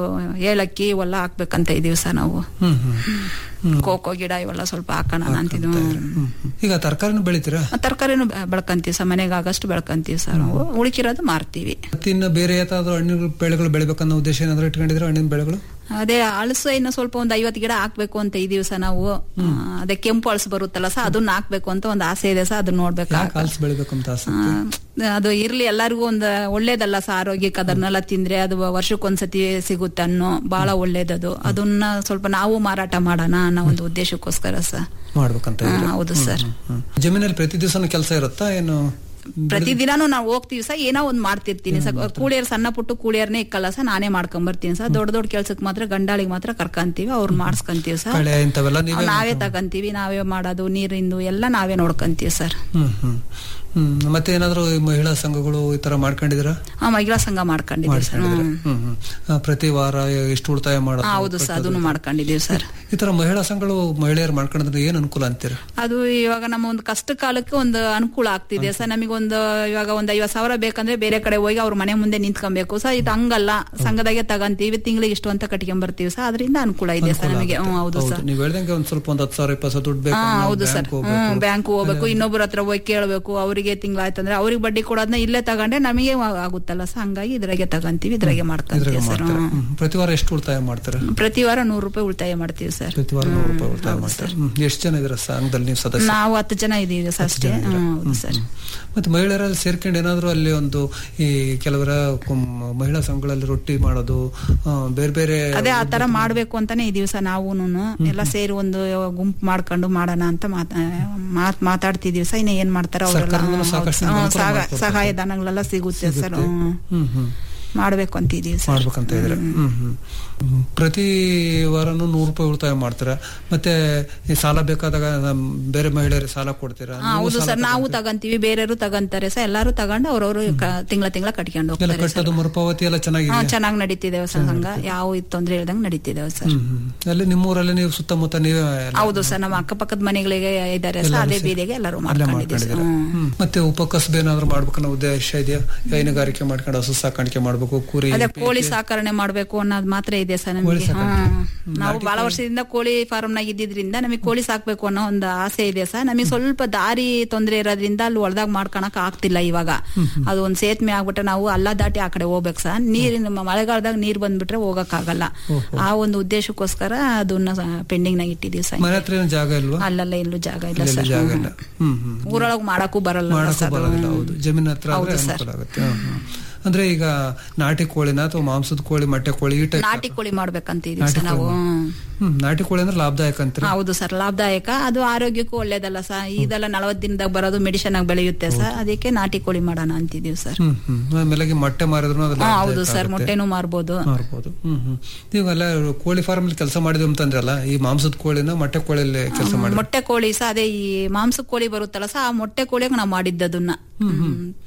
ಏಲಕ್ಕಿ ಇವೆಲ್ಲ ಹಾಕ್ಬೇಕಂತ ಇದೀವಿ ಸರ್ ನಾವು ಹ್ಮ್ ಹ್ಮ್ ಕೋಕೋ ಗಿಡ ಇವೆಲ್ಲ ಸ್ವಲ್ಪ ಹಾಕೋಣ ಅಂತಿದ್ವಿ ಈಗ ತರಕಾರಿನೂ ಬೆಳಿತೀರಾ ತರಕಾರಿನೂ ಬೆಳ್ಕಂತೀವಿ ಸರ್ ಮನೆಗೆ ಆಗಷ್ಟು ಬೆಳ್ಕಂತೀವಿ ಸರ್ ನಾವು ಉಳಿಕಿರೋದು ಮಾರ್ತೀವಿ ಮತ್ತೆ ಇನ್ನು ಬೇರೆ ಯಾವ್ದಾದ್ರು ಹಣ್ಣಿನ ಬೆಳೆಗಳು ಬೆಳಿಬೇಕನ್ನೋ ಉದ್ದೇಶ ಏನಾದ್ರು ಇಟ್ಕೊಂಡಿದ್ರೆ ಹಣ್ಣಿನ ಬೆಳೆಗಳು ಅದೇ ಹಳಸು ಇನ್ನು ಸ್ವಲ್ಪ ಒಂದ್ ಐವತ್ತು ಗಿಡ ಹಾಕ್ಬೇಕು ಅಂತ ಇದೀವಿ ಸರ್ ನಾವು ಆ, ಅದೇ ಕೆಂಪು ಹಳಸು ಬರುತ್ತಲ್ಲ ಸರ್ ಅದನ್ನ ಹಾಕ್ಬೇಕು ಅಂತ ಒಂದು ಆಸೆ ಇದೆ ಸರ್ ಅದನ್ನ ನೋಡ್ಬೇಕು ಯಾಕೆ ಕಾಲ್ಸ್ ಬೆಳಿಬೇಕು ಅಂತ ಆಸೆ ಅದು ಇರ್ಲಿ ಎಲ್ಲರಿಗೂ ಒಂದು ಒಳ್ಳೇದಲ್ಲ ಸರ್ ಆರೋಗ್ಯಕ್ಕೆ ಅದನ್ನೆಲ್ಲ ತಿಂದ್ರೆ ಅದು ವರ್ಷಕ್ಕೊಂದ್ಸತಿ ಸಿಗುತ್ತೆ ಅನ್ನೋ ಬಹಳ ಒಳ್ಳೇದದು ಅದನ್ನ ಸ್ವಲ್ಪ ನಾವು ಮಾರಾಟ ಮಾಡೋಣ ಅನ್ನೋ ಒಂದು ಉದ್ದೇಶಕ್ಕೋಸ್ಕರ ಸರ್ ಮಾಡ್ಬೇಕಂತ ಹಾ, ಇದ್ದೀರಾ? ಹೌದು ಹ್ಮ್, ಸರ್. ಹ್ಮ್, ಹ್ಮ್. ಜಮೀನಲ್ಲಿ ಪ್ರತಿ ದಿವಸನೂ ಕೆಲಸ ಇರುತ್ತಾ ಏನು ಪ್ರತಿದಿನಾನು ನಾವು ಹೋಗ್ತೀವಿ ಸರ್ ಏನೋ ಒಂದ್ ಮಾಡ್ತಿರ್ತೀನಿ ಸರ್ ಕೂಳಿಯರ್ ಸಣ್ಣ ಪುಟ್ಟು ಕೂಳಿಯರ್ನೇ ಇಕ್ಕಲ್ಲ ಸರ್ ನಾನೇ ಮಾಡ್ಕೊಂಡ್ ಬರ್ತೀನಿ ಸರ್ ದೊಡ್ಡ ದೊಡ್ಡ ಕೆಲ್ಸಕ್ಕೆ ಮಾತ್ರ ಗಂಡಾಳಿಗೆ ಮಾತ್ರ ಕರ್ಕಂತೀವಿ ಅವ್ರು ಮಾಡಿಸ್ಕೊಂತೀವಿ ಸರ್ ಕಳೆ ಇಂಥವೆಲ್ಲ ನೀವೇ ನಾವೇ ತಗಂತೀವಿ ನಾವೇ ಮಾಡೋದು ನೀರಿಂದು ಎಲ್ಲ ನಾವೇ ನೋಡ್ಕೊಂತೀವಿ ಸರ್ ಹ್ಮ್ ಹ್ಮ್ ಹ್ಮ್ ಮತ್ತೆ ಏನಾದ್ರು ಈ ಮಹಿಳಾ ಸಂಘಗಳು ಈ ತರ ಮಾಡ್ಕೊಂಡಿದ್ದೀರಾ ಆ ಮಹಿಳಾ ಸಂಘ ಮಾಡ್ಕೊಂಡಿದ್ದೀವಿ ಸರ್ ಮಾಡ್ಕೊಂಡಿದ್ದೀರಾ? ಹ್ಮ್. ಹ್ಮ್ ಹ್ಮ್. ಆ, ಪ್ರತಿ ವಾರ ಎಷ್ಟು ಉಳಿತಾಯ ಮಾಡೋದು ಆ, ಹೌದು ಸರ್ ಅದನ್ನು ಮಾಡ್ಕೊಂಡಿದ್ದೀವಿ ಸರ್ ಈ ತರ ಮಹಿಳಾ ಸಂಘಗಳು ಮಹಿಳೆಯರು ಮಾಡ್ಕೊಂಡ್ರೆ ಏನ್ ಅನುಕೂಲ ಅಂತೀರಾ ಅದು ಇವಾಗ ನಮ್ಮ ಒಂದು ಕಷ್ಟ ಕಾಲಕ್ಕೆ ಒಂದು ಅನುಕೂಲ ಆಗ್ತಿದೆ ಸರ್ ನಮಗೊಂದು ಇವಾಗ ಒಂದ್ ಐವತ್ ಸಾವಿರ ಬೇಕಂದ್ರೆ ಬೇರೆ ಕಡೆ ಹೋಗಿ ಅವ್ರ ಮನೆ ಮುಂದೆ ನಿಂತ್ಕೊಬೇಕು ಸರ್ ಇದು ಹಂಗಲ್ಲ ಸಂಘದಾಗೆ ತಗಂತೀವಿ ತಿಂಗಳಿಗೆ ಇಷ್ಟು ಅಂತ ಕಟ್ಕೊಂಡ್ ಬರ್ತೀವಿ ಸರ್ ಅದರಿಂದ ಅನುಕೂಲ ಇದೆ ಸರ್ ನಮಗೆ ಹ್ಮ್ ಹೌದು ಹೌದು ಸರ್ ನೀವ್ ಹೇಳ್ದಂಗೆ ಒಂದ್ ಸ್ವಲ್ಪ ಒಂದ್ ಹತ್ತು ಸಾವಿರ ಇಪ್ಪತ್ತು ಸಾವಿರ ದುಡ್ಡು ಬೇಕು ಹಾ ನಾವು ಹೌದು ಸರ್ ಬ್ಯಾಂಕ್ ಹೋಗ್ಬೇಕು. ಹ್ಮ್ ಬ್ಯಾಂಕ್ ಹೋಗ್ಬೇಕು ಇನ್ನೊಬ್ಬರ ಹತ್ರ ಹೋಗಿ ಕೇಳಬೇಕು ಅವರಿಗೆ ತಿಂಗಳಾಯ್ತಂದ್ರೆ ಅವ್ರಿಗೆ ಬಡ್ಡಿ ಕೊಡೋದನ್ನ ಇಲ್ಲೇ ತಗೊಂಡ್ರೆ ನಮಗೆ ಆಗುತ್ತಲ್ಲ ಸರ್ ಹಂಗಾಗಿ ಇದ್ರಾಗೆ ತಗಂತೀವಿ ಇದ್ರಾಗೆ ಇದ್ರಾಗ ಮಾಡ್ಕೊಂತೀವಿ ಸರ್ ಮಾಡ್ತಾರೆ ಹ್ಮ್. ಹ್ಮ್. ಪ್ರತಿ ವಾರ ಎಷ್ಟು ಉಳಿತಾಯ ಮಾಡ್ತಾರೆ ಪ್ರತಿ ವಾರ ನೂರು ರೂಪಾಯಿ ಉಳಿತಾಯ ಮಾಡ್ತೀವಿ ಸರ್ ಪ್ರತಿ ವಾರ ನೂರು ರೂಪಾಯಿ ಉಳಿತಾಯ ಮಾಡ್ತಾರೆ ಹ್ಮ್. ಎಷ್ಟು ಜನ ಇದ್ರ ಸಂಘದಲ್ಲಿ ನೀವು ಸದಸ್ಯ ನಾವು ಹತ್ತು ಜನ ಇದೀವಿ ಸರ್ ಅಷ್ಟೇ ಹ್ಮ್, ಹೌದು ಸರ್ ಮತ್ತೆ ಮಹಿಳೆಯರಲ್ಲಿ ಸೇರ್ಕೊಂಡು ಏನಾದ್ರು ಅಲ್ಲಿ ಒಂದು ಈ ಕೆಲವರ ಕುಂ- ಮಹಿಳಾ ಸಂಘಗಳಲ್ಲಿ ರೊಟ್ಟಿ ಮಾಡೋದು ಆ, ಬೇರೆ ಬೇರೆ ಅದೇ ಆ ತರ ಮಾಡ್ಬೇಕು ಅಂತಾನೆ ಇದೀವಿ ಸರ್ ನಾವೂನು ಎಲ್ಲ ಸೇರಿ ಒಂದು ಗುಂಪು ಮಾಡ್ಕೊಂಡು ಮಾಡೋಣ ಅಂತ ಮಾತಾ- ಮಾತ್ ಮಾತಾಡ್ತಿದೀವಿ ಸರ್ ಇನ್ನ ಏನ್ ಮಾಡ್ತಾರ ಅವರೆಲ್ಲ ಸರ್ಕಾರದಿಂದಲೂ ಸಾಕಷ್ಟು ಹ್ಮ್, ಅನುಕೂಲ ಸಹಾಯ- ಮಾಡ್ಕೊಡ್ತಾರೆ. ಸಹಾಯಧನಗಳೆಲ್ಲ ಸಿಗುತ್ತೆ ಸರ್ ಹ್ಮ್. ಹ್ಮ್ ಹ್ಮ್ ಮಾಡ್ಬೇಕು ಅಂತ ಇದೀವಿ ಸರ್ ಮಾಡ್ಬೇಕಂತ ಇದ್ರೆ ಹ್ಮ್ ಹ್ಮ್ ಹ್ಮ್. ಪ್ರತಿ ವಾರನೂ ನೂರು ರೂಪಾಯಿ ಉಳಿತಾಯ ಮಾಡ್ತೀರಾ ಮತ್ತೆ ಈ ಸಾಲ ಬೇಕಾದಾಗ ನಮ್ ಬೇರೆ ಮಹಿಳೆಯರಿಗೆ ಸಾಲ ಕೊಡ್ತೀರಾ ಹಾ, ನೀವು ಹೌದು ಸಾಲ ಸರ್ ನಾವು ತಗಂತೀವಿ ಬೇರೆಯವರು ತಗಂತಾರೆ ಸರ್ ಎಲ್ಲಾರು ತಗೊಂಡು ಅವ್ರವ್ರು ತಿಂಗಳ ತಿಂಗಳ ಕಟ್ಕೊಂಡು ಎಲ್ಲ ಹೋಗ್ತಾರೆ ಸರ್ ಕಟ್ಟೋದು ಮರುಪಾವತಿ ಎಲ್ಲ ಚೆನ್ನಾಗಿದೆ ಹಾ ಚೆನ್ನಾಗಿ ನಡೀತಿದ್ದೇವೆ ಸರ್ ಸಂಘ ಯಾವ ತೊಂದ್ರೆ ಇಲ್ದಂಗ್ ನಡೀತಿದ್ದೇವೆ ಸರ್ ಹ್ಮ್ ಹ್ಮ್. ಅಲ್ಲಿ ನಿಮ್ಮೂರಲ್ಲಿ ನೀವು ಸುತ್ತಮುತ್ತ ನೀವೇ ಎಲ್ಲ ಹೌದು ಸರ್ ನಮ್ಮ ಅಕ್ಕಪಕ್ಕದ ಮನೆಗಳಿಗೆ ಇದ್ದಾರೆ ಸರ್ ಎಲ್ಲರೂ ಅದೇ ಸೇರಿ- ಬೀದಿಗೆ ಎಲ್ಲರೂ ಅಲ್ಲೇ ಮಾಡ್ಕೊಂಡಿದ್ದೀವಿ ಸರ್. ಮಾಡ್ಕೊಂಡಿದ್ದೀರಾ? ಹ್ಮ್. ಹ್ಮ್. ಮತ್ತೆ ಉಪಕಸಬು ಏನಾದ್ರು ಮಾಡ್ಬೇಕನ್ನೋ ಉದ್ದೇಶ ಇದೆಯಾ ಹೈನುಗಾರಿಕೆ ಮಾಡ್ಕೊಂಡು ಹಸು ಸಾಕಾಣಿಕೆ ಮಾಡ್ಬೇಕು ಕುರಿ ಅದೇ ಕೋಳಿ ಸಾಕಣೆ ಮಾಡ್ಬೇಕು ಅನ್ನೋದು ಮಾತ್ರ ಇದೆ ಸರ್ ಕೋಳಿ ನಮಗೆ ಸಾಕಾಣಿಕೆ. ನಾವು ಬಹಳ ವರ್ಷದಿಂದ ಕೋಳಿ ಫಾರ್ಮ್ ನಾಗ ಇದ್ದಿದ್ರಿಂದ ನಮಗೆ ಕೋಳಿ ಸಾಕ್ಬೇಕು ಅನ್ನೋ ಒಂದು ಆಸೆ ಇದೆ ಸರ್ ನಮಗೆ ಸ್ವಲ್ಪ ದಾರಿ ತೊಂದರೆ ಇರೋದ್ರಿಂದ ಅಲ್ಲಿ ಒಳದಾಗ ಮಾಡ್ಕೊಳಕ್ ಆಗ್ತಿಲ್ಲ ಇವಾಗ ಅದು ಒಂದ್ ಸೇತುವೆ ಆಗ್ಬಿಟ್ರೆ ನಾವು ಅಲ್ಲ ದಾಟಿ ಆ ಕಡೆ ಹೋಗ್ಬೇಕು ಸರ್ ನೀರಿನ ಮಳೆಗಾಲದಾಗ ನೀರ್ ಬಂದ್ಬಿಟ್ರೆ ಹೋಗಕ್ ಆಗಲ್ಲ ಆ ಒಂದು ಉದ್ದೇಶಕ್ಕೋಸ್ಕರ ಅದನ್ನ ಪೆಂಡಿಂಗ್ ನಾಗ ಇಟ್ಟಿದೀವಿ ಸರ್ ಮನೆ ಹತ್ರ ಏನು ಜಾಗ ಇಲ್ವಾ ಅಲ್ಲೆಲ್ಲ ಎಲ್ಲೂ ಜಾಗ ಇಲ್ಲ ಅಲ್ಲೆಲ್ಲ ಸರ್ ಜಾಗ ಇಲ್ಲ ಹ್ಮ್ ಹ್ಮ್ ಊರೊಳಗ್ ಮಾಡಕ್ಕೂ ಬರಲ್ಲ ಮಾಡಕ್ಕೂ ಸರ್ ಬರೋದಿಲ್ಲ ಹೌದು ಜಮೀನ್ ಹತ್ರ ಆದ್ರೆ ಹೌದು ಸರ್. ಅನುಕೂಲ ಆಗುತ್ತೆ ಹ್ಮ್, ಹ್ಮ್. ಅಂದ್ರೆ ಈಗ ನಾಟಿ ಕೋಳಿನ ಅಥವಾ ಮಾಂಸದ ಕೋಳಿ ಮೊಟ್ಟೆ ಕೋಳಿ ಈ ಟೈಪ್ ನಾಟಿ ಕೋಳಿ ಮಾಡ್ಬೇಕಂತ ಇದೀವಿ ನಾಟಿ ಸರ್ ನಾವು ಕೋಳಿ ಹ್ಮ್. ಹ್ಮ್ ನಾಟಿ ಕೋಳಿ ಅಂದ್ರೆ ಲಾಭದಾಯಕ ಅಂತೀರ ಹೌದು ಸರ್ ಲಾಭದಾಯಕ ಅದು ಆರೋಗ್ಯಕ್ಕೂ ಒಳ್ಳೇದಲ್ಲ ಸರ್ ಇದೆಲ್ಲ ನಲವತ್ತು ದಿನದಾಗ ಬರೋದು ಮೆಡಿಸಿನ್ ಆಗಿ ಬೆಳೆಯುತ್ತೆ ಸರ್ ಅದಕ್ಕೆ ನಾಟಿ ಕೋಳಿ ಮಾಡೋಣ ಅಂತಿದೀವಿ ಸರ್ ಹ್ಮ್ ಹ್ಮ್ ಆಮೇಲೆ ಮೊಟ್ಟೆ ಮಾರಿದ್ರು ಅದು ಹಾ, ಲಾಭದಾಯಕ ಹೌದು ಸರ್ ಆಗುತ್ತೆ. ಮೊಟ್ಟೆನೂ ಮಾರ್ಬೋದು ಮಾರ್ಬೋದು ಹ್ಮ್ ಹ್ಮ್ ನೀವೆಲ್ಲ ಕೋಳಿ ಫಾರ್ಮ್ ಅಲ್ಲಿ ಕೆಲಸ ಮಾಡಿದ್ವಿ ಅಂತಂದ್ರಲ್ಲ ಈ ಮಾಂಸದ ಕೋಳಿನ ಮೊಟ್ಟೆ ಕೋಳಿಯಲ್ಲಿ ಕೆಲಸ ಮಾಡಿ ಮೊಟ್ಟೆ ಕೋಳಿ ಸಹ ಅದೇ ಈ ಮಾಂಸ ಕೋಳಿ ಬರುತ್ತಲ್ಲ ಸರ್ ಆ ಮೊಟ್ಟೆ ಕೋಳಿಯಾಗ ನಾವು ಮಾಡಿದ್ದದನ್ನ ಹ್ಮ್.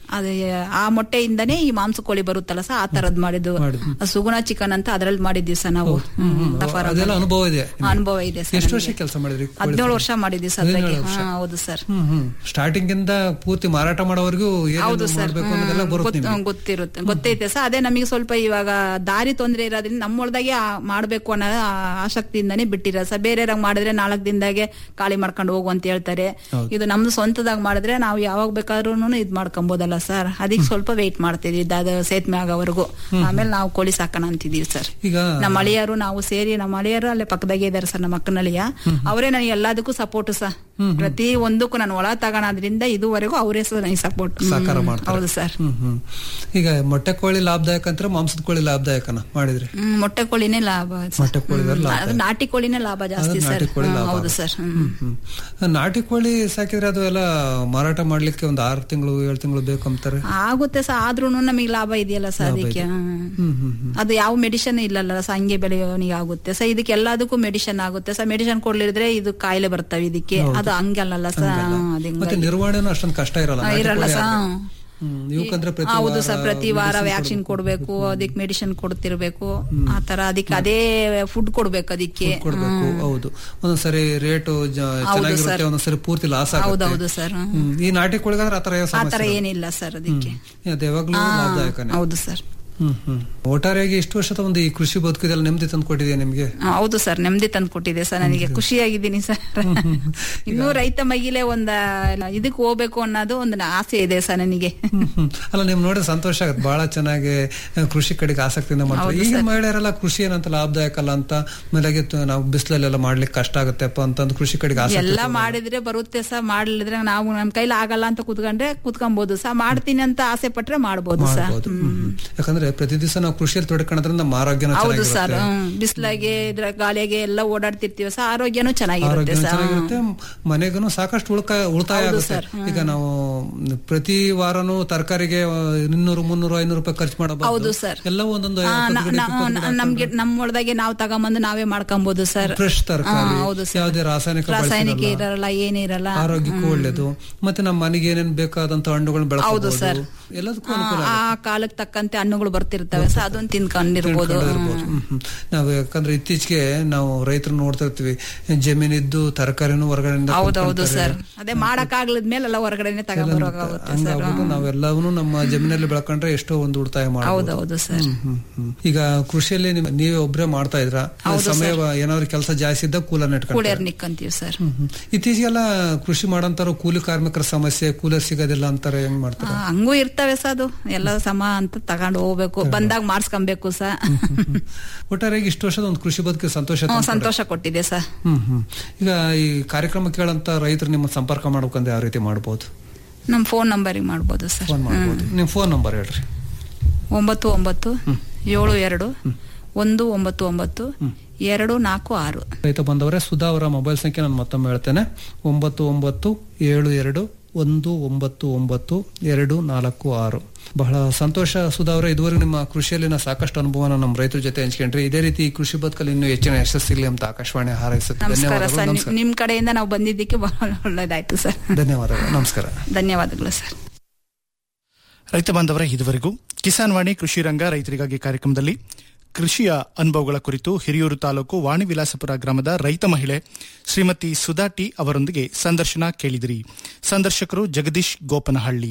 ಅದೇ ಆ ಮೊಟ್ಟೆಯಿಂದನೇ ಈ ಮಾಂಸ ಕೋಳಿ ಬರುತ್ತಲ್ಲ ಸರ್ ಆ ತರದ್ ಮಾಡಿದ್ದು ಸುಗುಣ ಚಿಕನ್ ಅಂತ ಅದ್ರಲ್ಲಿ ಮಾಡಿದ್ವಿ ಸರ್ ನಾವು ಹ್ಮ್, ದಫಾರ ಅದೆಲ್ಲ ಅನುಭವ ಇದೆ ನಿಮ್ಗೆ? ಅನುಭವ ಇದೆ ಸರ್ ಎಷ್ಟು ವರ್ಷ ಕೆಲಸ ಮಾಡಿದ್ರಿ ಕೋಳಿ ಹದಿನೇಳು farm? ವರ್ಷ ಮಾಡಿದ್ವಿ ಸರ್ ಹದಿನೇಳು ಅದ್ರಾಗೆ. ವರ್ಷ. ಹಾ, ಹೌದು ಸರ್ ಹ್ಮ್ ಹ್ಮ್ ಸ್ಟಾರ್ಟಿಂಗ್ ಇಂದ ಪೂರ್ತಿ ಮಾರಾಟ ಮಾಡೋವರೆಗೂ ಹೌದು ಏನೇನು ಸರ್ ಮಾಡ್ಬೇಕು ಅನ್ನೋದೆಲ್ಲ ಬರುತ್ತೆ ಗೊತ್ತು- ನಿಮ್ಗೆ ಗೊತ್ತಿರುತ್ತೆ ಗೊತ್ತೈತೆ ಸರ್ ಅದೇ ನಮಗೆ ಸ್ವಲ್ಪ ಇವಾಗ ದಾರಿ ತೊಂದರೆ ಇರೋದ್ರಿಂದ ನಮ್ಮೊಳದಾಗೆ ಆ- ಮಾಡ್ಬೇಕು ಅನ್ನೋ ಆ ಆಸಕ್ತಿಯಿಂದಾನೇ ಬಿಟ್ಟಿರ ಸರ್ ಬೇರೆಯವ್ರಾಗ ಮಾಡಿದ್ರೆ ನಾಲ್ಕು ದಿನದಾಗೆ ಖಾಲಿ ಮಾಡ್ಕೊಂಡು ಹೋಗು ಅಂತ ಹೇಳ್ತಾರೆ ಹೌದು. ಇದು ನಮ್ದು ಸ್ವಂತದಾಗ ಮಾಡಿದ್ರೆ ನಾವು ಯಾವಾಗ ಬೇಕಾದ್ರೂ ಇದ್ ಮಾಡ್ಕೊಬೋದಲ್ಲ ಸರ್ ಅದಕ್ಕೆ ಸ್ವಲ್ಪ ವೆಯ್ಟ್ ಮಾಡ್ತಿದ್ವಿ ಅದು ಸೇತುವೆ ಆಗೋವರೆಗೂ ಆಮೇಲೆ ನಾವು ಕೋಳಿ ಸಾಕೋಣ ಅಂತಿದೀವಿ ಸರ್ ಈಗ ನಮ್ಮ ಅಳಿಯರು ನಾವು ಸೇರಿ ನಮ್ಮ ಅಳಿಯರು ಅಲ್ಲೇ ಪಕ್ಕದಾಗೆ ಇದಾರೆ ಸರ್ ನಮ್ಮ ಅಕ್ಕನಳಿಯ ಅವರೇ ನನಗೆ ಎಲ್ಲದಕ್ಕೂ ಸಪೋರ್ಟ್ ಸರ್ ಪ್ರತಿ ಒಂದಕ್ಕೂ ನಾನು ಒಳ ತಗೋಣದ್ರಿಂದ ಇದುವರೆಗೂ ಅವರೇ ಸರ್ ನನಗೆ ಸಪೋರ್ಟ್ ಸಾಕಾರ ಮಾಡ್ತಾರೆ ಹೌದು ಸರ್ ಹ್ಮ್ ಹ್ಮ್ ಈಗ ಮೊಟ್ಟೆ ಕೋಳಿ ಲಾಭದಾಯಕ ಅಂತ ಮಾಂಸದ ಕೋಳಿ ಲಾಭದಾಯಕನ ಮಾಡಿದ್ರಿ ಹ್ಮ್, ಮೊಟ್ಟೆ ಕೋಳಿನೇ ಲಾಭ ಸರ್. ಮೊಟ್ಟೆ ಕೋಳಿದಲ್ಲಿ ಲಾಭ ಅದು ನಾಟಿ ಕೋಳಿನೇ ಲಾಭ ಜಾಸ್ತಿ ಅದು ಸರ್ ನಾಟಿ ಕೋಳಿ ಹ್ಮ್, ಲಾಭ ಹೌದು ಆಗುತ್ತೆ. ಸರ್ ಹ್ಮ್. ಹ್ಮ್ ನಾಟಿ ಕೋಳಿ ಸಾಕಿದ್ರೆ ಅದು ಎಲ್ಲ ಮಾರಾಟ ಮಾಡ್ಲಿಕ್ಕೆ ಒಂದು ಆರು ತಿಂಗಳು ಏಳು ತಿಂಗಳು ಬೇಕು ಅಂತಾರೆ ಆಗುತ್ತೆ ಸರ್ ಆದ್ರೂ ನಮಗೆ ಲಾಭ ಇದೆಯಲ್ಲ ಸರ್ ಲಾಭ ಅದಕ್ಕೆ ಇದೆ. ಹ್ಮ್. ಹ್ಮ್ ಹ್ಮ್ ಹ್ಮ್ ಅದು ಯಾವ ಮೆಡಿಸಿನ್ ಇಲ್ಲಲ್ಲ ಸರ್ ಹಂಗೆ ಬೆಳೆಯೋನಿಗೆ ಆಗುತ್ತೆ ಸರ್ ಇದಕ್ಕೆ ಎಲ್ಲದಕ್ಕೂ ಮೆಡಿಸಿನ್ ಆಗುತ್ತೆ ಸರ್ ಮೆಡಿಸಿನ್ ಕೊಡ್ಲಿದ್ರೆ ಇದು ಕಾಯಿಲೆ ಬರ್ತವೆ ಇದಕ್ಕೆ ಹೌದು. ಅದು ಹಂಗಲ್ಲ ಸರ್ ಹಂಗಲ್ಲ. ಅದು ಹಿಂಗಾಗಿ. ಮತ್ತೆ ನಿರ್ವಹಣೆನೂ ಅಷ್ಟೊಂದು ಕಷ್ಟ ಇರಲ್ಲ ನಾಟಿ ಇರಲ್ಲ ಕೋಳಿ ಸರ್ ಆದ್ರೆ. ಹ್ಮ್, ಇವಕ್ಕಂದ್ರೆ ಪ್ರತಿ ಹೌದು ವಾರ ಸರ್ ಪ್ರತಿ ವಾರ medicine ವ್ಯಾಕ್ಸಿನ್ ಕೊಡ್ಬೇಕು ಅದಕ್ಕೆ ಮೆಡಿಸಿನ್ ಕೊಡ್ತಿರ್ಬೇಕು ಆ ತರ ಅದಕ್ಕೆ ಅದೇ ಫುಡ್ ಕೊಡ್ಬೇಕು ಅದಕ್ಕೆ ಕೊಡ್ಬೇಕು ಹೌದು ಒಂದೊಂದ್ಸರಿ ರೇಟು ಚೆನ್ನಾಗಿರುತ್ತೆ ಸರ್. ಒಂದೊಂದ್ಸರಿ ಪೂರ್ತಿ ಲಾಸ್ ಆಗುತ್ತೆ ಹೌದೌದು ಸರ್ ಹ್ಮ್. ಹ್ಮ್. ಈ ನಾಟಿ ಕೋಳಿಗಾದ್ರೆ ಆತರ ಯಾವ ಆ ತರ ಸಮಸ್ಯೆ ಇರಲ್ಲ. ಏನಿಲ್ಲ ಸರ್ ಅದಕ್ಕೆ ಹ್ಮ್. ಅದು ಯಾವಾಗ್ಲೂ ಹಾ, ಲಾಭದಾಯಕನೇ ಹೌದು ಸರ್ ಹ್ಮ್ ಹ್ಮ್ ಒಟ್ಟಾರೆಯಾಗಿ ಇಷ್ಟು ವರ್ಷದ ಒಂದು ಈ ಕೃಷಿ ಬದುಕಿದೆಲ್ಲ ನೆಮ್ಮದಿ ತಂದು ಕೊಟ್ಟಿದೆ ನಿಮ್ಗೆ ಆ, ಹೌದು ಸರ್ ನೆಮ್ಮದಿ ತಂದು ಕೊಟ್ಟಿದೆ ಸರ್ ನನಗೆ ಖುಷಿಯಾಗಿದ್ದೀನಿ ಸರ್ ಇನ್ನೂ ರೈತ ಮಹಿಳೆ ಒಂದ ಇದಕ್ಕೆ ಹೋಗ್ಬೇಕು ಅನ್ನೋದು ಒಂದು ಆಸೆ ಇದೆ ಸರ್ ನನಗೆ ಹ್ಮ್, ಹ್ಮ್. ಅಲ್ಲ ನಿಮ್ ನೋಡಿ ಸಂತೋಷ ಆಗುತ್ತೆ ಬಹಳ ಚೆನ್ನಾಗಿ ಆ, ಕೃಷಿ ಕಡೆಗೆ ಆಸಕ್ತಿಯಿಂದ ಮಾಡ್ತಾರೆ ಹೌದು ಈಗ ಸರ್. ಮಹಿಳೆಯರೆಲ್ಲ ಕೃಷಿ ಏನಂತ ಲಾಭದಾಯಕ ಅಲ್ಲ ಅಂತ ಆಮೇಲೆ ನಾವು ಬಿಸಿಲಲ್ಲೆಲ್ಲ ಮಾಡ್ಲಿಕ್ಕೆ ಕಷ್ಟ ಆಗುತ್ತೆಪ್ಪ ಅಂತಂದು ಕೃಷಿ ಕಡೆಗೆ ಆಸಕ್ತಿ ಎಲ್ಲ ಮಾಡಿದ್ರೆ ಬರುತ್ತೆ ಸರ್ ಮಾಡ್ಲಿದ್ರೆ ನಾವು ನಮ್ ಕೈಲಿ ಆಗಲ್ಲ ಅಂತ ಕುತ್ಕೊಂಡ್ರೆ ಕುತ್ಕೊಬಹುದು ಸರ್ ಮಾಡ್ತೀನಿ ಅಂತ ಆಸೆ ಪಟ್ರೆ ಮಾಡ್ಬೋದು ಸರ್ ಮಾಡ್ಬೋದು ಹ್ಮ್, ಹ್ಮ್. ಯಾಕಂದ್ರೆ ಪ್ರತಿ ದಿವಸ ನಾವು ಕೃಷಿಯಲ್ಲಿ ತೊಡ್ಕೊಳ್ಳೋದ್ರಿಂದ ನಮ್ಮ ಆರೋಗ್ಯನೂ ಹೌದು ಸರ್ ಚೆನ್ನಾಗಿರುತ್ತೆ ಬಿಸಿಲಾಗೆ ಇದ್ರ ಗಾಳಿಯಾಗೆ ಎಲ್ಲ ಓಡಾಡ್ತಿರ್ತೀವಿ ಸರ್ ಆರೋಗ್ಯನೂ ಚೆನ್ನಾಗಿರುತ್ತೆ ಆರೋಗ್ಯನೂ ಸರ್ ಚೆನ್ನಾಗಿರುತ್ತೆ ಮನೆಗೂ ಸಾಕಷ್ಟು ಉಳ್ಕಾಯ ಉಳಿತಾಯ ಹೌದು ಆಗುತ್ತೆ ಸರ್, ಹ್ಮ್. ಈಗ ನಾವು ಪ್ರತಿ ವಾರನೂ ತರಕಾರಿಗೆ ಇನ್ನೂರು ಮುನ್ನೂರು ಐನೂರು ರೂಪಾಯಿ ಖರ್ಚು ಮಾಡಬಹುದು ಹೌದು ಸರ್. ಎಲ್ಲ ಒಂದೊಂದು ಆ, ಇಪ್ಪತ್ತು ನ- ಗಿಡ, ನ- ಇಪ್ಪತ್ತು ಗಿಡ ನಮ್ಗೆ ನಮ್ಮೊಳದಾಗೆ ನಾವು ತಗೊಂಬಂದು ನಾವೇ ಮಾಡ್ಕೊಬಹುದು ಸರ್ ಫ್ರೆಶ್ ತರಕಾರಿ ಹಾ, ಹೌದು ಸರ್. ಯಾವುದೇ ರಾಸಾಯನಿಕ ರಾಸಾಯನಿಕ ಬಳಸಿರಲ್ಲ. ಇರಲ್ಲ ಏನಿರಲ್ಲ ಆರೋಗ್ಯಕ್ಕೂ ಒಳ್ಳೇದು ಮತ್ತೆ ನಮ್ಮ ಮನೆಗೆ ಏನೇನ್ ಬೇಕಾದಂತ ಹಣ್ಣುಗಳನ್ನ ಹೌದು ಬೆಳೆಸಬಹುದು ಸರ್ ಎಲ್ಲದಕ್ಕೂ ಆ, ಅನುಕೂಲ ಆ ಕಾಲಕ್ಕೆ ತಕ್ಕಂತೆ ಹಣ್ಣುಗಳು ಬರ್ತಿರ್ತವೆ ಸರ್ ಅದನ್ನ ತಿನ್ಕೊಂಡಿರ್ಬೋದು ತಿಳ್ಕೊಂಡಿರ್ಬೋದು. ಹ್ಮ್, ಹ್ಮ್. ನಾವು ಯಾಕಂದ್ರೆ ಇತ್ತೀಚೆಗೆ ನಾವು ರೈತರು ನೋಡ್ತಾ ಇರ್ತೀವಿ ಜಮೀನಿದ್ದು ತರಕಾರಿನೂ ಹೊರಗಡೆಯಿಂದ ಹೌದೌದು ಕೊಂಡ್ಕೊಳ್ತಾರೆ. ಸರ್ ಅದೇ ಮಾಡಕ್ ಆಗ್ಲದ್ಮೇಲೆಲ್ಲ ಹೊರಗಡೆನೆ ತಗೊಂಡ್ಬರೋಕಾಗುತ್ತೆ ಸರ್ ಹಂಗಾಗ್ಬಿಟ್ಟು ನಾವೆಲ್ಲವನ್ನೂ ನಮ್ಮ ಜಮೀನಲ್ಲಿ ಬೆಳ್ಕೊಂಡ್ರೆ ಎಷ್ಟೋ ಒಂದು ಉಳಿತಾಯ ಮಾಡಬಹುದು ಹೌದೌದು ಸರ್ ಹ್ಮ್, ಹ್ಮ್, ಹ್ಮ್. ಈಗ ಕೃಷಿಯಲ್ಲಿ ನಿಮ್- ನೀವೇ ಒಬ್ರೇ ಮಾಡ್ತಾ ಇದ್ರ ಹೌದು ಸಮಯ ಸರ್. ಏನಾದ್ರು ಕೆಲಸ ಜಾಸ್ತಿ ಇದ್ದಾಗ ಕೂಲರ್ ನೆಟ್ಕೊಂಡು ಕೂಲಿಯರ್ ನಿಕ್ಕಂತೀವಿ ಸರ್ ಇತ್ತೀಚೆಗೆಲ್ಲ ಕೃಷಿ ಮಾಡಂತಾರ ಕೂಲಿ ಕಾರ್ಮಿಕರ ಸಮಸ್ಯೆ ಕೂಲರ್ ಸಿಗೋದಿಲ್ಲ ಅಂತಾರೆ ಹೆಂಗ್ ಆ, ಮಾಡ್ತಾರೆ ಹಂಗೂ ಇರ್ತವೆ ಸರ್ ಅದು ಎಲ್ಲ ಸಮ ಅಂತ ತಗೊಂಡು ಹೋಗ್ಬೇಕು ಬಂದಾಗ ಮಾಡ್ಸ್ಕೊಬೇಕು ಸರ್ ಒಟ್ಟಾರೆಯಾಗಿ ಇಷ್ಟು ವರ್ಷದ ಒಂದು ಕೃಷಿ ಬದುಕಿಗೆ ಸಂತೋಷ ಹ್ಮ್, ತಂದ್ಕೊಡುತ್ತೆ. ಸಂತೋಷ ಕೊಟ್ಟಿದೆ ಸರ್ ಹ್ಮ್ ಹ್ಮ್ ಈಗ ಈ ಕಾರ್ಯಕ್ರಮ ಕೇಳಂತ ರೈತರು ನಿಮ್ಮ ಸಂಪರ್ಕ ಮಾಡ್ಬೇಕಂದ್ರೆ ಯಾವ ರೀತಿ ಮಾಡ್ಬೋದು ನಮ್ ಫೋನ್ ನಂಬರಿಗೆ ಮಾಡ್ಬೋದು ಸರ್ ಫೋನ್ ಮಾಡ್ಬೋದು ನಿಮ್ ಫೋನ್ ನಂಬರ್ ಹೇಳ್ರಿ ಒಂಬತ್ತು ಒಂಬತ್ತು ಏಳು ಎರಡು ಒಂದು ಒಂಬತ್ತು ಒಂಬತ್ತು ಎರಡು ನಾಲ್ಕು ಆರು ರೈತ ಬಂದವರೇ ಸುಧಾ ಅವರ ಮೊಬೈಲ್ ಸಂಖ್ಯೆ ನಾನು ಮತ್ತೊಮ್ಮೆ ಹೇಳ್ತೇನೆ ಒಂಬತ್ತು ಒಂಬತ್ತು ಏಳು ಎರಡು ಒಂದು ಒಂಬತ್ತು ಒಂಬತ್ತು ಎರಡು ನಾಲ್ಕು ಆರು ಬಹಳ ಸಂತೋಷ ಸುಧಾ ಅವರೇ ಇದುವರೆಗೂ ನಿಮ್ಮ ಕೃಷಿಯಲ್ಲಿನ ಸಾಕಷ್ಟು ಅನುಭವನ ನಮ್ಮ ರೈತರ ಜೊತೆ ಹಂಚ್ಕೊಂಡ್ರಿ ಇದೇ ರೀತಿ ಈ ಕೃಷಿ ಬದುಕಲ್ಲಿ ಇನ್ನೂ ಹೆಚ್ಚಿನ ಯಶಸ್ಸಿರಲಿ ಅಂತ ಆಕಾಶವಾಣಿ ಹಾರೈಸುತ್ತೆ ನಮಸ್ಕಾರ ಧನ್ಯವಾದಗಳು ಸರ್ ನಮಸ್ಕಾರ ನಿಮ್ ಕಡೆಯಿಂದ ನಾವು ಬಂದಿದ್ದಕ್ಕೆ ಬಹಳ ಒಳ್ಳೇದಾಯ್ತು ಸರ್ ಧನ್ಯವಾದಗಳು ನಮಸ್ಕಾರ ಧನ್ಯವಾದಗಳು ಸರ್ ರೈತ ಬಾಂಧವರೇ ಇದುವರೆಗೂ ಕಿಸಾನ್ ವಾಣಿ ಕೃಷಿ ರಂಗ ರೈತರಿಗಾಗಿ ಕಾರ್ಯಕ್ರಮದಲ್ಲಿ ಕೃಷಿಯ ಅನುಭವಗಳ ಕುರಿತು ಹಿರಿಯೂರು ತಾಲೂಕು ವಾಣಿವಿಲಾಸಪುರ ಗ್ರಾಮದ ರೈತ ಮಹಿಳೆ ಶ್ರೀಮತಿ ಸುಧಾ ಟಿ ಅವರೊಂದಿಗೆ ಸಂದರ್ಶನ ಕೇಳಿದಿರಿ ಸಂದರ್ಶಕರು ಜಗದೀಶ್ ಗೋಪನಹಳ್ಳಿ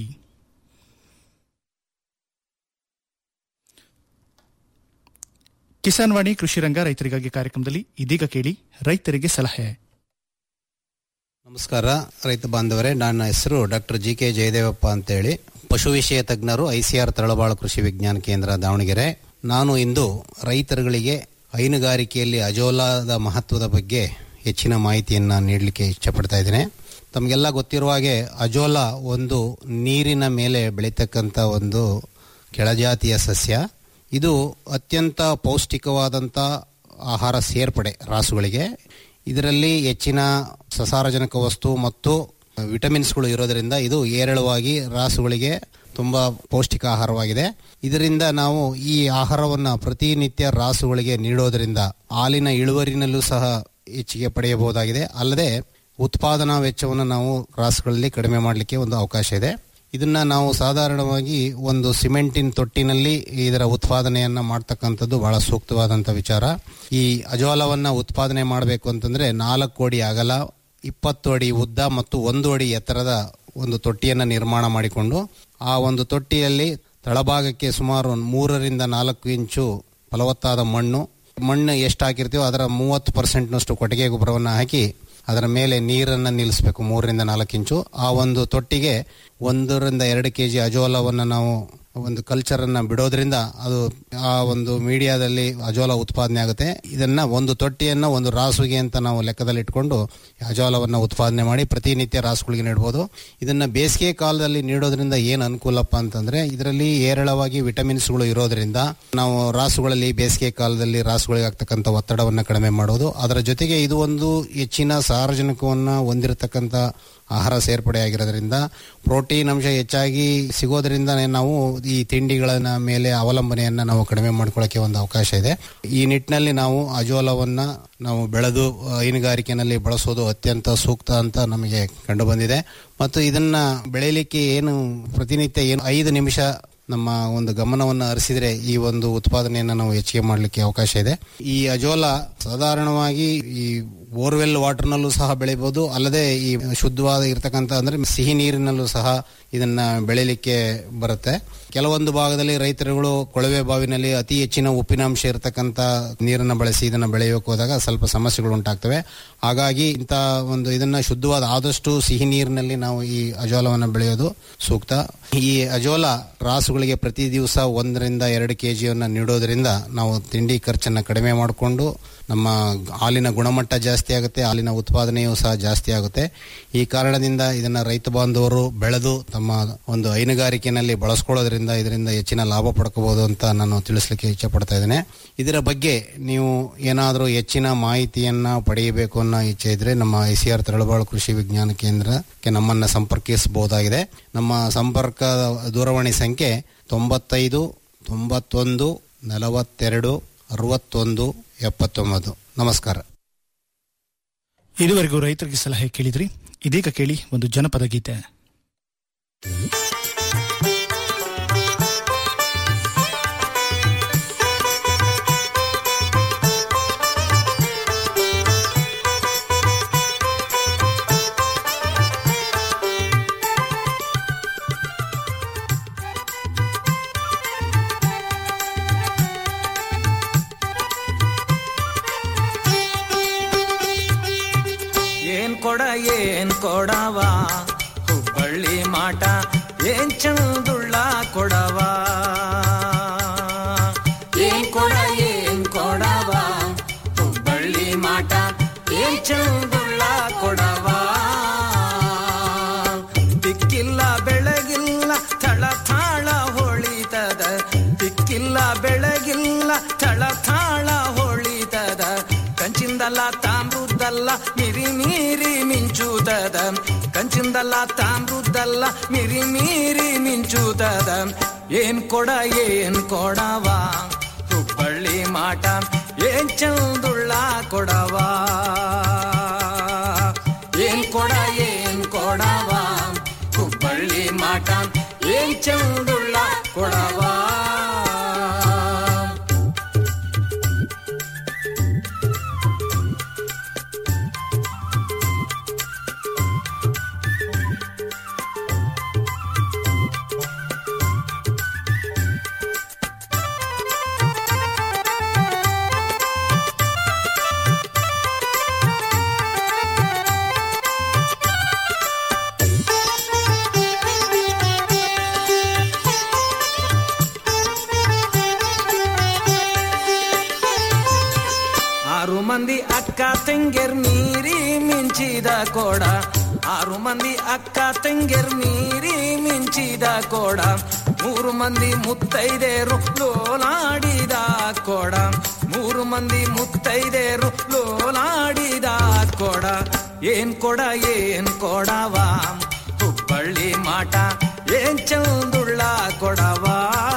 ಕಿಸಾನ್ ವಾಣಿ ಕೃಷಿ ರಂಗ ರೈತರಿಗಾಗಿ ಕಾರ್ಯಕ್ರಮದಲ್ಲಿ ಇದೀಗ ಕೇಳಿ ರೈತರಿಗೆ ಸಲಹೆ ನಮಸ್ಕಾರ ರೈತ ಬಾಂಧವರೇ ನನ್ನ ಹೆಸರು ಡಾಕ್ಟರ್ ಜಿ ಕೆ ಜಯದೇವಪ್ಪ ಅಂತೇಳಿ ಪಶು ವಿಷಯ ತಜ್ಞರು ಐಸಿಆರ್ ತಳಬಾಳು ಕೃಷಿ ವಿಜ್ಞಾನ ಕೇಂದ್ರ ದಾವಣಗೆರೆ ನಾನು ಇಂದು ರೈತರುಗಳಿಗೆ ಹೈನುಗಾರಿಕೆಯಲ್ಲಿ ಅಜೋಲಾದ ಮಹತ್ವದ ಬಗ್ಗೆ ಹೆಚ್ಚಿನ ಮಾಹಿತಿಯನ್ನು ನೀಡಲಿಕ್ಕೆ ಇಷ್ಟಪಡ್ತಾ ಇದ್ದೇನೆ ತಮಗೆಲ್ಲ ಗೊತ್ತಿರುವ ಹಾಗೆ ಅಜೋಲಾ ಒಂದು ನೀರಿನ ಮೇಲೆ ಬೆಳೀತಕ್ಕಂಥ ಒಂದು ಕೆಳಜಾತಿಯ ಸಸ್ಯ ಇದು ಅತ್ಯಂತ ಪೌಷ್ಟಿಕವಾದಂಥ ಆಹಾರ ಸೇರ್ಪಡೆ ರಾಸುಗಳಿಗೆ ಇದರಲ್ಲಿ ಹೆಚ್ಚಿನ ಸಸಾರಜನಕ ವಸ್ತು ಮತ್ತು ವಿಟಮಿನ್ಸ್ಗಳು ಇರೋದರಿಂದ ಇದು ಏರಳವಾಗಿ ರಾಸುಗಳಿಗೆ ತುಂಬ ಪೌಷ್ಟಿಕ ಆಹಾರವಾಗಿದೆ ಇದರಿಂದ ನಾವು ಈ ಆಹಾರವನ್ನು ಪ್ರತಿನಿತ್ಯ ರಾಸುಗಳಿಗೆ ನೀಡೋದರಿಂದ ಹಾಲಿನ ಇಳುವರಿನಲ್ಲೂ ಸಹ ಹೆಚ್ಚಿಗೆ ಪಡೆಯಬಹುದಾಗಿದೆ ಅಲ್ಲದೆ ಉತ್ಪಾದನಾ ವೆಚ್ಚವನ್ನು ನಾವು ರಾಸುಗಳಲ್ಲಿ ಕಡಿಮೆ ಮಾಡಲಿಕ್ಕೆ ಒಂದು ಅವಕಾಶ ಇದೆ ಇದನ್ನ ನಾವು ಸಾಧಾರಣವಾಗಿ ಒಂದು ಸಿಮೆಂಟಿನ ತೊಟ್ಟಿನಲ್ಲಿ ಇದರ ಉತ್ಪಾದನೆಯನ್ನ ಮಾಡ್ತಕ್ಕಂಥದ್ದು ಬಹಳ ಸೂಕ್ತವಾದಂಥ ವಿಚಾರ ಈ ಅಜೋಲವನ್ನ ಉತ್ಪಾದನೆ ಮಾಡಬೇಕು ಅಂತಂದ್ರೆ ನಾಲ್ಕು ಅಡಿ ಅಗಲ ಇಪ್ಪತ್ತು ಅಡಿ ಉದ್ದ ಮತ್ತು ಒಂದು ಅಡಿ ಎತ್ತರದ ಒಂದು ತೊಟ್ಟಿಯನ್ನು ನಿರ್ಮಾಣ ಮಾಡಿಕೊಂಡು ಆ ಒಂದು ತೊಟ್ಟಿಯಲ್ಲಿ ತಳಭಾಗಕ್ಕೆ ಸುಮಾರು ಮೂರರಿಂದ ನಾಲ್ಕು ಇಂಚು ಫಲವತ್ತಾದ ಮಣ್ಣು ಮಣ್ಣು ಎಷ್ಟು ಹಾಕಿರ್ತೀವೋ ಅದರ ಮೂವತ್ತು ಪರ್ಸೆಂಟ್ನಷ್ಟು ಕೊಟ್ಟಿಗೆ ಗೊಬ್ಬರವನ್ನು ಹಾಕಿ ಅದರ ಮೇಲೆ ನೀರನ್ನು ನಿಲ್ಲಿಸಬೇಕು ಮೂರರಿಂದ ನಾಲ್ಕು ಇಂಚು ಆ ಒಂದು ತೊಟ್ಟಿಗೆ ಒಂದರಿಂದ ಎರಡು ಕೆ ಜಿ ಅಜೋಲವನ್ನು ನಾವು ಒಂದು ಕಲ್ಚರನ್ನು ಬಿಡೋದ್ರಿಂದ ಅದು ಆ ಒಂದು ಮೀಡಿಯಾದಲ್ಲಿ ಅಜೋಲ ಉತ್ಪಾದನೆ ಆಗುತ್ತೆ ಇದನ್ನ ಒಂದು ತೊಟ್ಟಿಯನ್ನು ಒಂದು ರಾಸುಗೆ ಅಂತ ನಾವು ಲೆಕ್ಕದಲ್ಲಿ ಇಟ್ಕೊಂಡು ಅಜೋಲವನ್ನು ಉತ್ಪಾದನೆ ಮಾಡಿ ಪ್ರತಿನಿತ್ಯ ರಾಸುಗಳಿಗೆ ನೀಡಬಹುದು ಇದನ್ನ ಬೇಸಿಗೆ ಕಾಲದಲ್ಲಿ ನೀಡೋದ್ರಿಂದ ಏನು ಅನುಕೂಲಪ್ಪ ಅಂತಂದ್ರೆ ಇದರಲ್ಲಿ ಹೇರಳವಾಗಿ ವಿಟಮಿನ್ಸ್ಗಳು ಇರೋದ್ರಿಂದ ನಾವು ರಾಸುಗಳಲ್ಲಿ ಬೇಸಿಗೆ ಕಾಲದಲ್ಲಿ ರಾಸುಗಳಿಗೆ ಆಗ್ತಕ್ಕಂಥ ಒತ್ತಡವನ್ನು ಕಡಿಮೆ ಮಾಡೋದು ಅದರ ಜೊತೆಗೆ ಇದು ಒಂದು ಹೆಚ್ಚಿನ ಸಾರಜನಕವನ್ನು ಹೊಂದಿರತಕ್ಕಂಥ ಆಹಾರ ಸೇರ್ಪಡೆ ಆಗಿರೋದ್ರಿಂದ ಪ್ರೋಟೀನ್ ಅಂಶ ಹೆಚ್ಚಾಗಿ ಸಿಗೋದ್ರಿಂದ ನಾವು ಈ ತಿಂಡಿಗಳನ್ನ ಮೇಲೆ ಅವಲಂಬನೆಯನ್ನ ನಾವು ಕಡಿಮೆ ಮಾಡ್ಕೊಳ್ಳೋಕೆ ಒಂದು ಅವಕಾಶ ಇದೆ ಈ ನಿಟ್ಟಿನಲ್ಲಿ ನಾವು ಅಜೋಲವನ್ನ ನಾವು ಬೆಳೆದು ಹೈನುಗಾರಿಕೆನಲ್ಲಿ ಬಳಸೋದು ಅತ್ಯಂತ ಸೂಕ್ತ ಅಂತ ನಮಗೆ ಕಂಡು ಬಂದಿದೆ ಮತ್ತು ಇದನ್ನ ಬೆಳೆಯಲಿಕ್ಕೆ ಏನು ಪ್ರತಿನಿತ್ಯ ಏನು ಐದು ನಿಮಿಷ ನಮ್ಮ ಒಂದು ಗಮನವನ್ನು ಹರಿಸಿದ್ರೆ ಈ ಒಂದು ಉತ್ಪಾದನೆಯನ್ನು ನಾವು ಹೆಚ್ಚಿಗೆ ಮಾಡಲಿಕ್ಕೆ ಅವಕಾಶ ಇದೆ ಈ ಅಜೋಲ ಸಾಧಾರಣವಾಗಿ ಈ ಬೋರ್ವೆಲ್ ವಾಟರ್ನಲ್ಲೂ ಸಹ ಬೆಳಿಬಹುದು ಅಲ್ಲದೆ ಈ ಶುದ್ಧವಾದ ಇರತಕ್ಕಂಥ ಅಂದ್ರೆ ಸಿಹಿ ನೀರಿನಲ್ಲೂ ಸಹ ಇದನ್ನ ಬೆಳಿಲಿಕ್ಕೆ ಬರುತ್ತೆ ಕೆಲವೊಂದು ಭಾಗದಲ್ಲಿ ರೈತರುಗಳು ಕೊಳವೆ ಬಾವಿನಲ್ಲಿ ಅತಿ ಹೆಚ್ಚಿನ ಉಪ್ಪಿನಾಂಶ ಇರತಕ್ಕಂಥ ನೀರನ್ನು ಬಳಸಿ ಇದನ್ನ ಬೆಳೆಯೋಕೆ ಹೋದಾಗ ಸ್ವಲ್ಪ ಸಮಸ್ಯೆಗಳು ಉಂಟಾಗ್ತವೆ ಹಾಗಾಗಿ ಇಂಥ ಒಂದು ಇದನ್ನ ಶುದ್ಧವಾದ ಆದಷ್ಟು ಸಿಹಿ ನೀರಿನಲ್ಲಿ ನಾವು ಈ ಅಜೋಲವನ್ನು ಬೆಳೆಯೋದು ಸೂಕ್ತ ಈ ಅಜೋಲ ರಾಸುಗಳಿಗೆ ಪ್ರತಿ ದಿವಸ ಒಂದರಿಂದ ಎರಡು ಕೆ ಜಿಯನ್ನು ನೀಡೋದ್ರಿಂದ ನಾವು ತಿಂಡಿ ಖರ್ಚನ್ನು ಕಡಿಮೆ ಮಾಡಿಕೊಂಡು ನಮ್ಮ ಹಾಲಿನ ಗುಣಮಟ್ಟ ಜಾಸ್ತಿ ಆಗುತ್ತೆ ಹಾಲಿನ ಉತ್ಪಾದನೆಯೂ ಸಹ ಜಾಸ್ತಿ ಆಗುತ್ತೆ ಈ ಕಾರಣದಿಂದ ಇದನ್ನ ರೈತ ಬಾಂಧವರು ಬೆಳೆದು ತಮ್ಮ ಒಂದು ಹೈನುಗಾರಿಕೆಯಲ್ಲಿ ಬಳಸ್ಕೊಳ್ಳೋದ್ರಿಂದ ಇದರಿಂದ ಹೆಚ್ಚಿನ ಲಾಭ ಪಡ್ಕೋಬಹುದು ಅಂತ ನಾನು ತಿಳಿಸ್ಲಿಕ್ಕೆ ಇಚ್ಛೆ ಪಡ್ತಾ ಇದ್ದೇನೆ ಇದರ ಬಗ್ಗೆ ನೀವು ಏನಾದರೂ ಹೆಚ್ಚಿನ ಮಾಹಿತಿಯನ್ನ ಪಡೆಯಬೇಕು ಅನ್ನೋ ಇಚ್ಛೆ ಇದ್ರೆ ನಮ್ಮ ಐ ಸಿ ಆರ್ ತರಳಬಾಳು ಕೃಷಿ ವಿಜ್ಞಾನ ಕೇಂದ್ರಕ್ಕೆ ನಮ್ಮನ್ನ ಸಂಪರ್ಕಿಸಬಹುದಾಗಿದೆ ನಮ್ಮ ಸಂಪರ್ಕ ದೂರವಾಣಿ ಸಂಖ್ಯೆ ತೊಂಬತ್ತೈದು ತೊಂಬತ್ತೊಂದು ನಲವತ್ತೆರಡು ಅರವತ್ತೊಂದು ಎಪ್ಪತ್ತೊಂಬತ್ತು ನಮಸ್ಕಾರ ಇದುವರೆಗೂ ರೈತರಿಗೆ ಸಲಹೆ ಕೇಳಿದ್ರಿ ಇದೀಗ ಕೇಳಿ ಒಂದು ಜನಪದ ಗೀತೆ ಏನ್ ಕೊಡ ಏನ್ ಕೊಡವ ಹುಬ್ಬಳ್ಳಿ ಮಾಟ ಏನ್ ಚಂದುಳ್ಳ ಕೊಡವ ಏನ್ ಕೊಡ ಏನ್ ಕೊಡವ ಹುಬ್ಬಳ್ಳಿ ಮಾಟ ಏನ್ ಚಂದುಳ್ಳ ಕೊಡವ ದಿಕ್ಕಿಲ್ಲ ಬೆಳಗಿಲ್ಲ ಥಳ ಥಾಳ ಹೊಳಿತದ ದಿಕ್ಕಿಲ್ಲ ಬೆಳಗಿಲ್ಲ ಥಳ ಥಾಳ ಹೊಳಿತದ ಕಂಚಿಂದಲ್ಲ ತಾಮ್ರುದ್ದಲ್ಲ ಮಿರಿ ಮೀರಿ ಮಿಂಚುತದ ಕಂಚಿಂದಲ್ಲ ತಾಮ್ರುದ್ದಲ್ಲ ಮಿರಿ ಮೀರಿ ಮಿಂಚುತದ ಏನ್ ಕೊಡ ಏನ್ ಕೊಡವ ಹುಬ್ಬಳ್ಳಿ ಮಾಟ ಏನ್ ಚಂದುಳ್ಳ ಕೊಡವ ಏನ್ ಕೊಡ ಏನ್ ಕೊಡವ ಹುಬ್ಬಳ್ಳಿ ಮಾಟ ಏನ್ ಚಂದುಳ್ಳ ಕೊಡವ ಆರು ಮಂದಿ ಅಕ್ಕ ತಂಗೆರ್ ಮೀರಿ ಮಿಂಚಿದ ಕೋಡ ಆರು ಮಂದಿ ಅಕ್ಕ ತಂಗೆರ್ ಮೀರಿ ಮಿಂಚಿದ ಕೋಡ ಮೂರು ಮಂದಿ ಮುತ್ತೈದೇರು ಲೋಲಾಡಿದ ಕೋಡ ಮೂರು ಮಂದಿ ಮುತ್ತೈದೇರು ಲೋಲಾಡಿದ ಕೋಡ ಏನ್ ಕೊಡ ಏನ್ ಕೊಡವ ಹುಬ್ಬಳ್ಳಿ ಮಾಟ ಏನ್ ಚಂದುಳ್ಳ ಕೊಡವ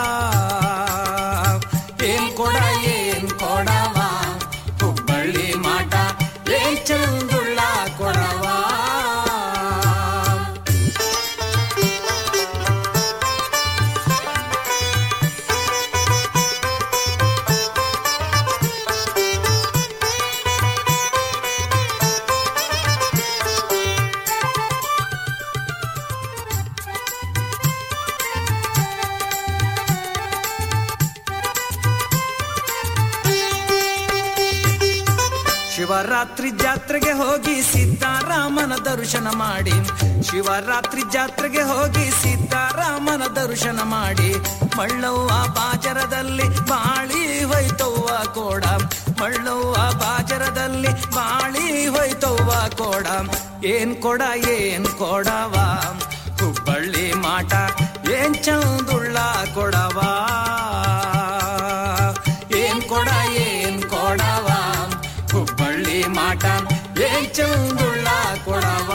ಏನ್ ಕೊಡ ಏನ್ ಕೊಡವ ಹುಬ್ಬಳ್ಳಿ ಮಾಟ ಏನ್ ಚಂದುಳ್ಳ ಕೊಡವ ಶಿವರಾತ್ರಿ ಜಾತ್ರೆಗೆ ಹೋಗಿ ಸೀತಾರಾಮನ ದರ್ಶನ ಮಾಡಿ ಶಿವರಾತ್ರಿ ಜಾತ್ರೆಗೆ ಹೋಗಿ ಸೀತಾರಾಮನ ದರ್ಶನ ಮಾಡಿ ಮಳ್ಳವ್ವ ಬಾಜರದಲ್ಲಿ ಬಾಳಿ ಹೋಯ್ತವ್ವ ಕೋಡ ಮಳ್ಳವ್ವ ಬಾಜರದಲ್ಲಿ ಬಾಳಿ ಹೋಯ್ತವ್ವ ಕೋಡ ಏನ್ ಕೊಡ ಏನ್ ಕೊಡವ ಹುಬ್ಬಳ್ಳಿ ಮಾಟ ಏನ್ ಚಂದುಳ್ಳ ಕೊಡವ ಏನ್ ಕೊಡ ಏನ್ ಕೊಡವ ಹುಬ್ಬಳ್ಳಿ ಮಾಟ ಏನ್ ಚಂದುಳ್ಳ ಕೊಡವ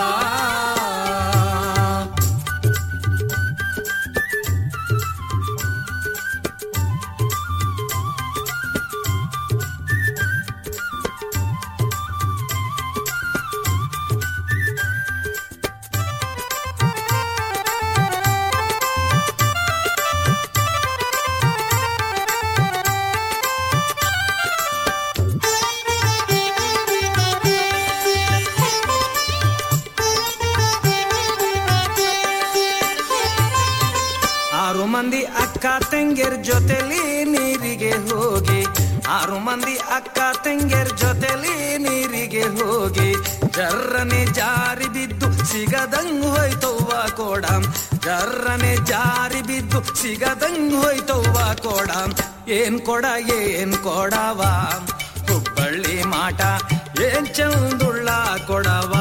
ಆರು ಮಂದಿ ಅಕ್ಕ ತಂಗಿಯರ್ ಜೊತೆಲಿ ನೀರಿಗೆ ಹೋಗಿ ಆರು ಮಂದಿ ಅಕ್ಕ ತಂಗಿಯರ್ ಜೊತೆಲಿ ನೀರಿಗೆ ಹೋಗಿ ಜರ್ರನೆ ಜಾರಿ ಬಿದ್ದು ಸಿಗದಂಗ್ ಹೋಯ್ತವ್ವ ಕೋಡ ಜರ್ರನೆ ಜಾರಿ ಬಿದ್ದು ಸಿಗದಂಗ್ ಹೋಯ್ತವ್ವ ಕೋಡ ಏನ್ ಕೊಡ ಏನ್ ಕೊಡವ ಹುಬ್ಬಳ್ಳಿ ಮಾಟ ಏನ್ ಚಂದುಳ್ಳ ಕೊಡವ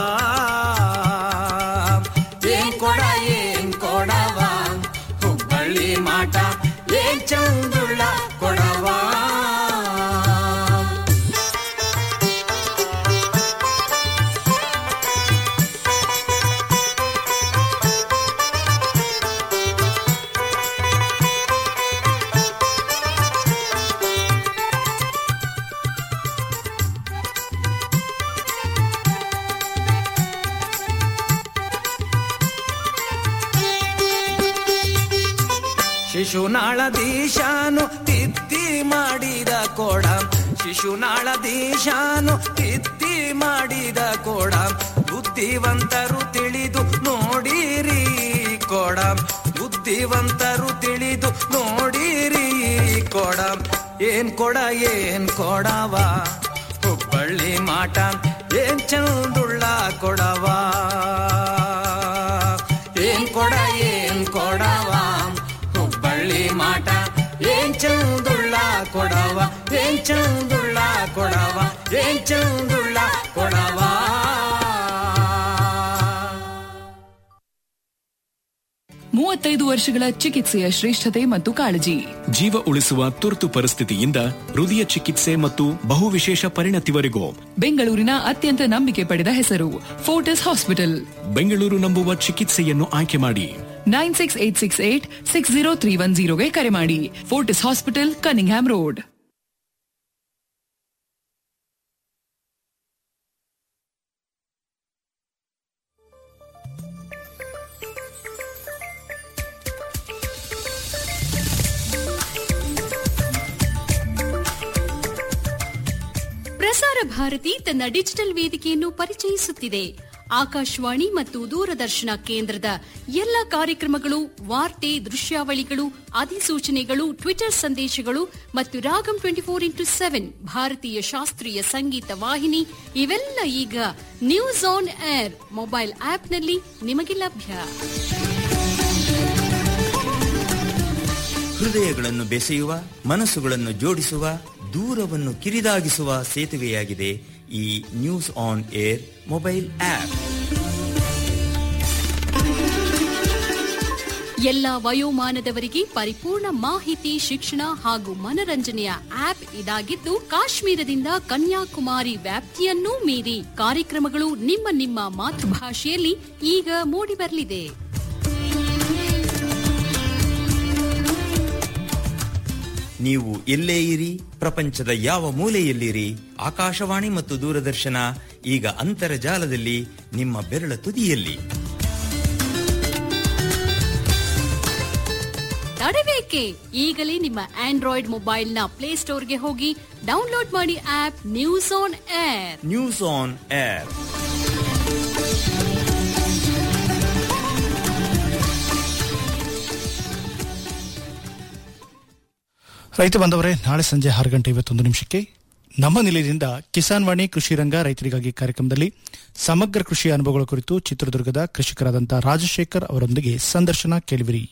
ಏನ್ ಕೊಡ ಏನ್ ಕೊಡವ ಹುಬ್ಬಳ್ಳಿ ಮಾಟ ಏನ್ ಚಂದುಳ್ಳ ಕೊಡವ ಶಿಶುನಾಳದೀಶಾನು ತಿತ್ತಿ ಮಾಡಿದ ಕೋಡ ಶಿಶುನಾಳದೀಶಾನು ತಿತ್ತಿ ಮಾಡಿದ ಕೋಡ ಬುದ್ಧಿವಂತರು ತಿಳಿದು ನೋಡಿರಿ ಕೋಡ ಬುದ್ಧಿವಂತರು ತಿಳಿದು ನೋಡಿರಿ ಕೋಡ ಏನ್ ಕೊಡ ಏನ್ ಕೊಡವ ಹುಬ್ಬಳ್ಳಿ ಮಾಟ ಏನ್ ಚಂದುಳ್ಳ ಕೊಡವ ಏನ್ ಕೊಡ ಏನ್ ಕೊಡವ ಹುಬ್ಬಳ್ಳಿ ಮಾಟ ಏನ್ ಚಂದುಳ್ಳ ಕೊಡವ ಏನ್ ಚಂದುಳ್ಳ ಕೊಡವ ಏನ್ ಚಂದುಳ್ಳ ಕೊಡವ ಮೂವತ್ತೈದು ವರ್ಷಗಳ ಚಿಕಿತ್ಸೆಯ ಶ್ರೇಷ್ಠತೆ ಮತ್ತು ಕಾಳಜಿ ಜೀವ ಉಳಿಸುವ ತುರ್ತು ಪರಿಸ್ಥಿತಿಯಿಂದ ಹೃದಯ ಚಿಕಿತ್ಸೆ ಮತ್ತು ಬಹುವಿಶೇಷ ಪರಿಣತಿವರೆಗೂ ಬೆಂಗಳೂರಿನ ಅತ್ಯಂತ ನಂಬಿಕೆ ಪಡೆದ ಹೆಸರು ಫೋರ್ಟಿಸ್ ಹಾಸ್ಪಿಟಲ್ ಬೆಂಗಳೂರು ನಂಬುವ ಚಿಕಿತ್ಸೆಯನ್ನು ಆಯ್ಕೆ ಮಾಡಿ nine six eight six eight six zero three one ಜೀರೋಗೆ ಕರೆ ಮಾಡಿ ಫೋರ್ಟಿಸ್ ಹಾಸ್ಪಿಟಲ್ ಕನಿಂಗ್ಹ್ಯಾಮ್ ರೋಡ್ ಪ್ರಸಾರ ಭಾರತಿ ತನ್ನ ಡಿಜಿಟಲ್ ವೇದಿಕೆಯನ್ನು ಪರಿಚಯಿಸುತ್ತಿದೆ ಆಕಾಶವಾಣಿ ಮತ್ತು ದೂರದರ್ಶನ ಕೇಂದ್ರದ ಎಲ್ಲ ಕಾರ್ಯಕ್ರಮಗಳು ವಾರ್ತೆ ದೃಶ್ಯಾವಳಿಗಳು ಅಧಿಸೂಚನೆಗಳು ಟ್ವಿಟರ್ ಸಂದೇಶಗಳು ಮತ್ತು Raagam twenty four into seven ಭಾರತೀಯ ಶಾಸ್ತ್ರೀಯ ಸಂಗೀತ ವಾಹಿನಿ ಇವೆಲ್ಲ ಈಗ ನ್ಯೂಸ್ ಆನ್ ಏರ್ ಮೊಬೈಲ್ ಆಪ್ನಲ್ಲಿ ನಿಮಗೆ ಲಭ್ಯ ಹೃದಯಗಳನ್ನು ಬೆಸೆಯುವ ಮನಸ್ಸುಗಳನ್ನು ಜೋಡಿಸುವ ದೂರವನ್ನು ಕಿರಿದಾಗಿಸುವ ಸೇತುವೆಯಾಗಿದೆ ಈ news on air mobile app ಎಲ್ಲ ವಯೋಮಾನದವರಿಗೆ ಪರಿಪೂರ್ಣ ಮಾಹಿತಿ ಶಿಕ್ಷಣ ಹಾಗೂ ಮನರಂಜನೆಯ ಆಪ್ ಇದಾಗಿದ್ದು ಕಾಶ್ಮೀರದಿಂದ ಕನ್ಯಾಕುಮಾರಿ ವ್ಯಾಪ್ತಿಯನ್ನೂ ಮೀರಿ ಕಾರ್ಯಕ್ರಮಗಳು ನಿಮ್ಮ ನಿಮ್ಮ ಮಾತೃಭಾಷೆಯಲ್ಲಿ ಈಗ ಮೂಡಿಬರಲಿದೆ ನೀವು ಎಲ್ಲೇ ಇರಿ ಪ್ರಪಂಚದ ಯಾವ ಮೂಲೆಯಲ್ಲಿರಿ ಆಕಾಶವಾಣಿ ಮತ್ತು ದೂರದರ್ಶನ ಈಗ ಅಂತರ್ಜಾಲದಲ್ಲಿ ನಿಮ್ಮ ಬೆರಳ ತುದಿಯಲ್ಲಿ ತಡಬೇಕೆ ಈಗಲೇ ನಿಮ್ಮ ಆಂಡ್ರಾಯ್ಡ್ ಮೊಬೈಲ್ನ ಪ್ಲೇಸ್ಟೋರ್ಗೆ ಹೋಗಿ ಡೌನ್ಲೋಡ್ ಮಾಡಿ app news on air news on air ರೈತ ಬಂದವರೇ ನಾಳೆ ಸಂಜೆ ಆರು ಗಂಟೆ ಇವತ್ತೊಂದು ನಿಮಿಷಕ್ಕೆ ನಮ್ಮ ನಿಲಯದಿಂದ ಕಿಸಾನ್ ವಾಣಿ ಕೃಷಿ ರಂಗ ರೈತರಿಗಾಗಿ ಕಾರ್ಯಕ್ರಮದಲ್ಲಿ ಸಮಗ್ರ ಕೃಷಿ ಅನುಭವಗಳ ಕುರಿತು ಚಿತ್ರದುರ್ಗದ ಕೃಷಿಕರಾದಂತಹ ರಾಜಶೇಖರ್ ಅವರೊಂದಿಗೆ ಸಂದರ್ಶನ ಕೇಳಿವಿರಿ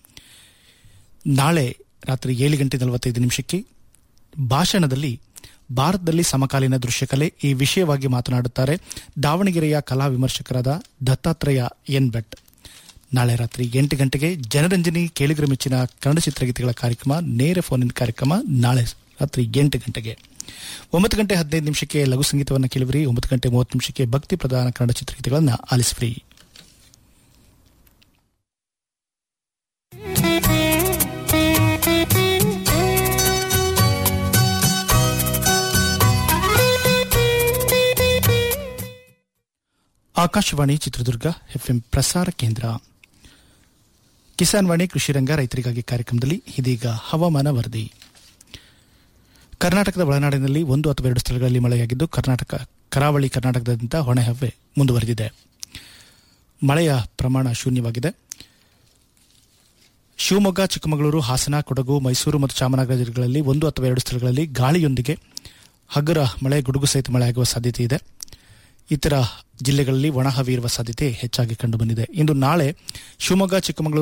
ನಾಳೆ ರಾತ್ರಿ ಏಳು ಗಂಟೆ ನಲವತ್ತೈದು ನಿಮಿಷಕ್ಕೆ ಭಾಷಣದಲ್ಲಿ ಭಾರತದಲ್ಲಿ ಸಮಕಾಲೀನ ದೃಶ್ಯಕಲೆ ಈ ವಿಷಯವಾಗಿ ಮಾತನಾಡುತ್ತಾರೆ ದಾವಣಗೆರೆಯ ಕಲಾ ವಿಮರ್ಶಕರಾದ ದತ್ತಾತ್ರೇಯ ಎನ್ ಭಟ್ ನಾಳೆ ರಾತ್ರಿ ಎಂಟು ಗಂಟೆಗೆ ಜನರಂಜನಿ ಕೇಳಿಗರ ಮೆಚ್ಚಿನ ಕನ್ನಡ ಚಿತ್ರಗೀತೆಗಳ ಕಾರ್ಯಕ್ರಮ ನೇರ ಫೋನ್ ಇನ್ ಕಾರ್ಯಕ್ರಮ ನಾಳೆ ರಾತ್ರಿ ಎಂಟು ಗಂಟೆಗೆ ಒಂಬತ್ತು ಗಂಟೆ ಹದಿನೈದು ನಿಮಿಷಕ್ಕೆ ಲಘು ಸಂಗೀತವನ್ನು ಕೇಳಿವಿರಿ ಒಂಬತ್ತು ಗಂಟೆ ಮೂವತ್ತು ನಿಮಿಷಕ್ಕೆ ಭಕ್ತಿ ಪ್ರಧಾನ ಕನ್ನಡ ಚಿತ್ರಗೀತೆಗಳನ್ನು ಆಲಿಸಿವಿರಿ ಆಕಾಶವಾಣಿ ಚಿತ್ರದುರ್ಗ ಎಫ್ಎಂ ಪ್ರಸಾರ ಕೇಂದ್ರ ಕಿಸಾನ್ ವಾಣಿ ಕೃಷಿ ರಂಗ ರೈತರಿಗಾಗಿ ಕಾರ್ಯಕ್ರಮದಲ್ಲಿ ಇದೀಗ ಹವಾಮಾನ ವರದಿ ಕರ್ನಾಟಕದ ಒಳನಾಡಿನಲ್ಲಿ ಒಂದು ಅಥವಾ ಎರಡು ಸ್ಥಳಗಳಲ್ಲಿ ಮಳೆಯಾಗಿದ್ದು ಕರ್ನಾಟಕ ಕರಾವಳಿ ಕರ್ನಾಟಕದಾದ್ಯಂತ ಹೊಣೆಹವೆ ಮುಂದುವರೆದಿದೆ ಮಳೆಯ ಪ್ರಮಾಣ ಶೂನ್ಯವಾಗಿದೆ ಶಿವಮೊಗ್ಗ ಚಿಕ್ಕಮಗಳೂರು ಹಾಸನ ಕೊಡಗು ಮೈಸೂರು ಮತ್ತು ಚಾಮರಾಜನಗರ ಜಿಲ್ಲೆಗಳಲ್ಲಿ ಒಂದು ಅಥವಾ ಎರಡು ಸ್ಥಳಗಳಲ್ಲಿ ಗಾಳಿಯೊಂದಿಗೆ ಹಗುರ ಮಳೆ ಗುಡುಗು ಸಹಿತ ಮಳೆಯಾಗುವ ಸಾಧ್ಯತೆ ಇದೆ ಇತರ ಜಿಲ್ಲೆಗಳಲ್ಲಿ ಒಣಹವೆ ಇರುವ ಸಾಧ್ಯತೆ ಹೆಚ್ಚಾಗಿ ಕಂಡುಬಂದಿದೆ ಇಂದು ನಾಳೆ ಶಿವಮೊಗ್ಗ ಚಿಕ್ಕಮಗಳೂರು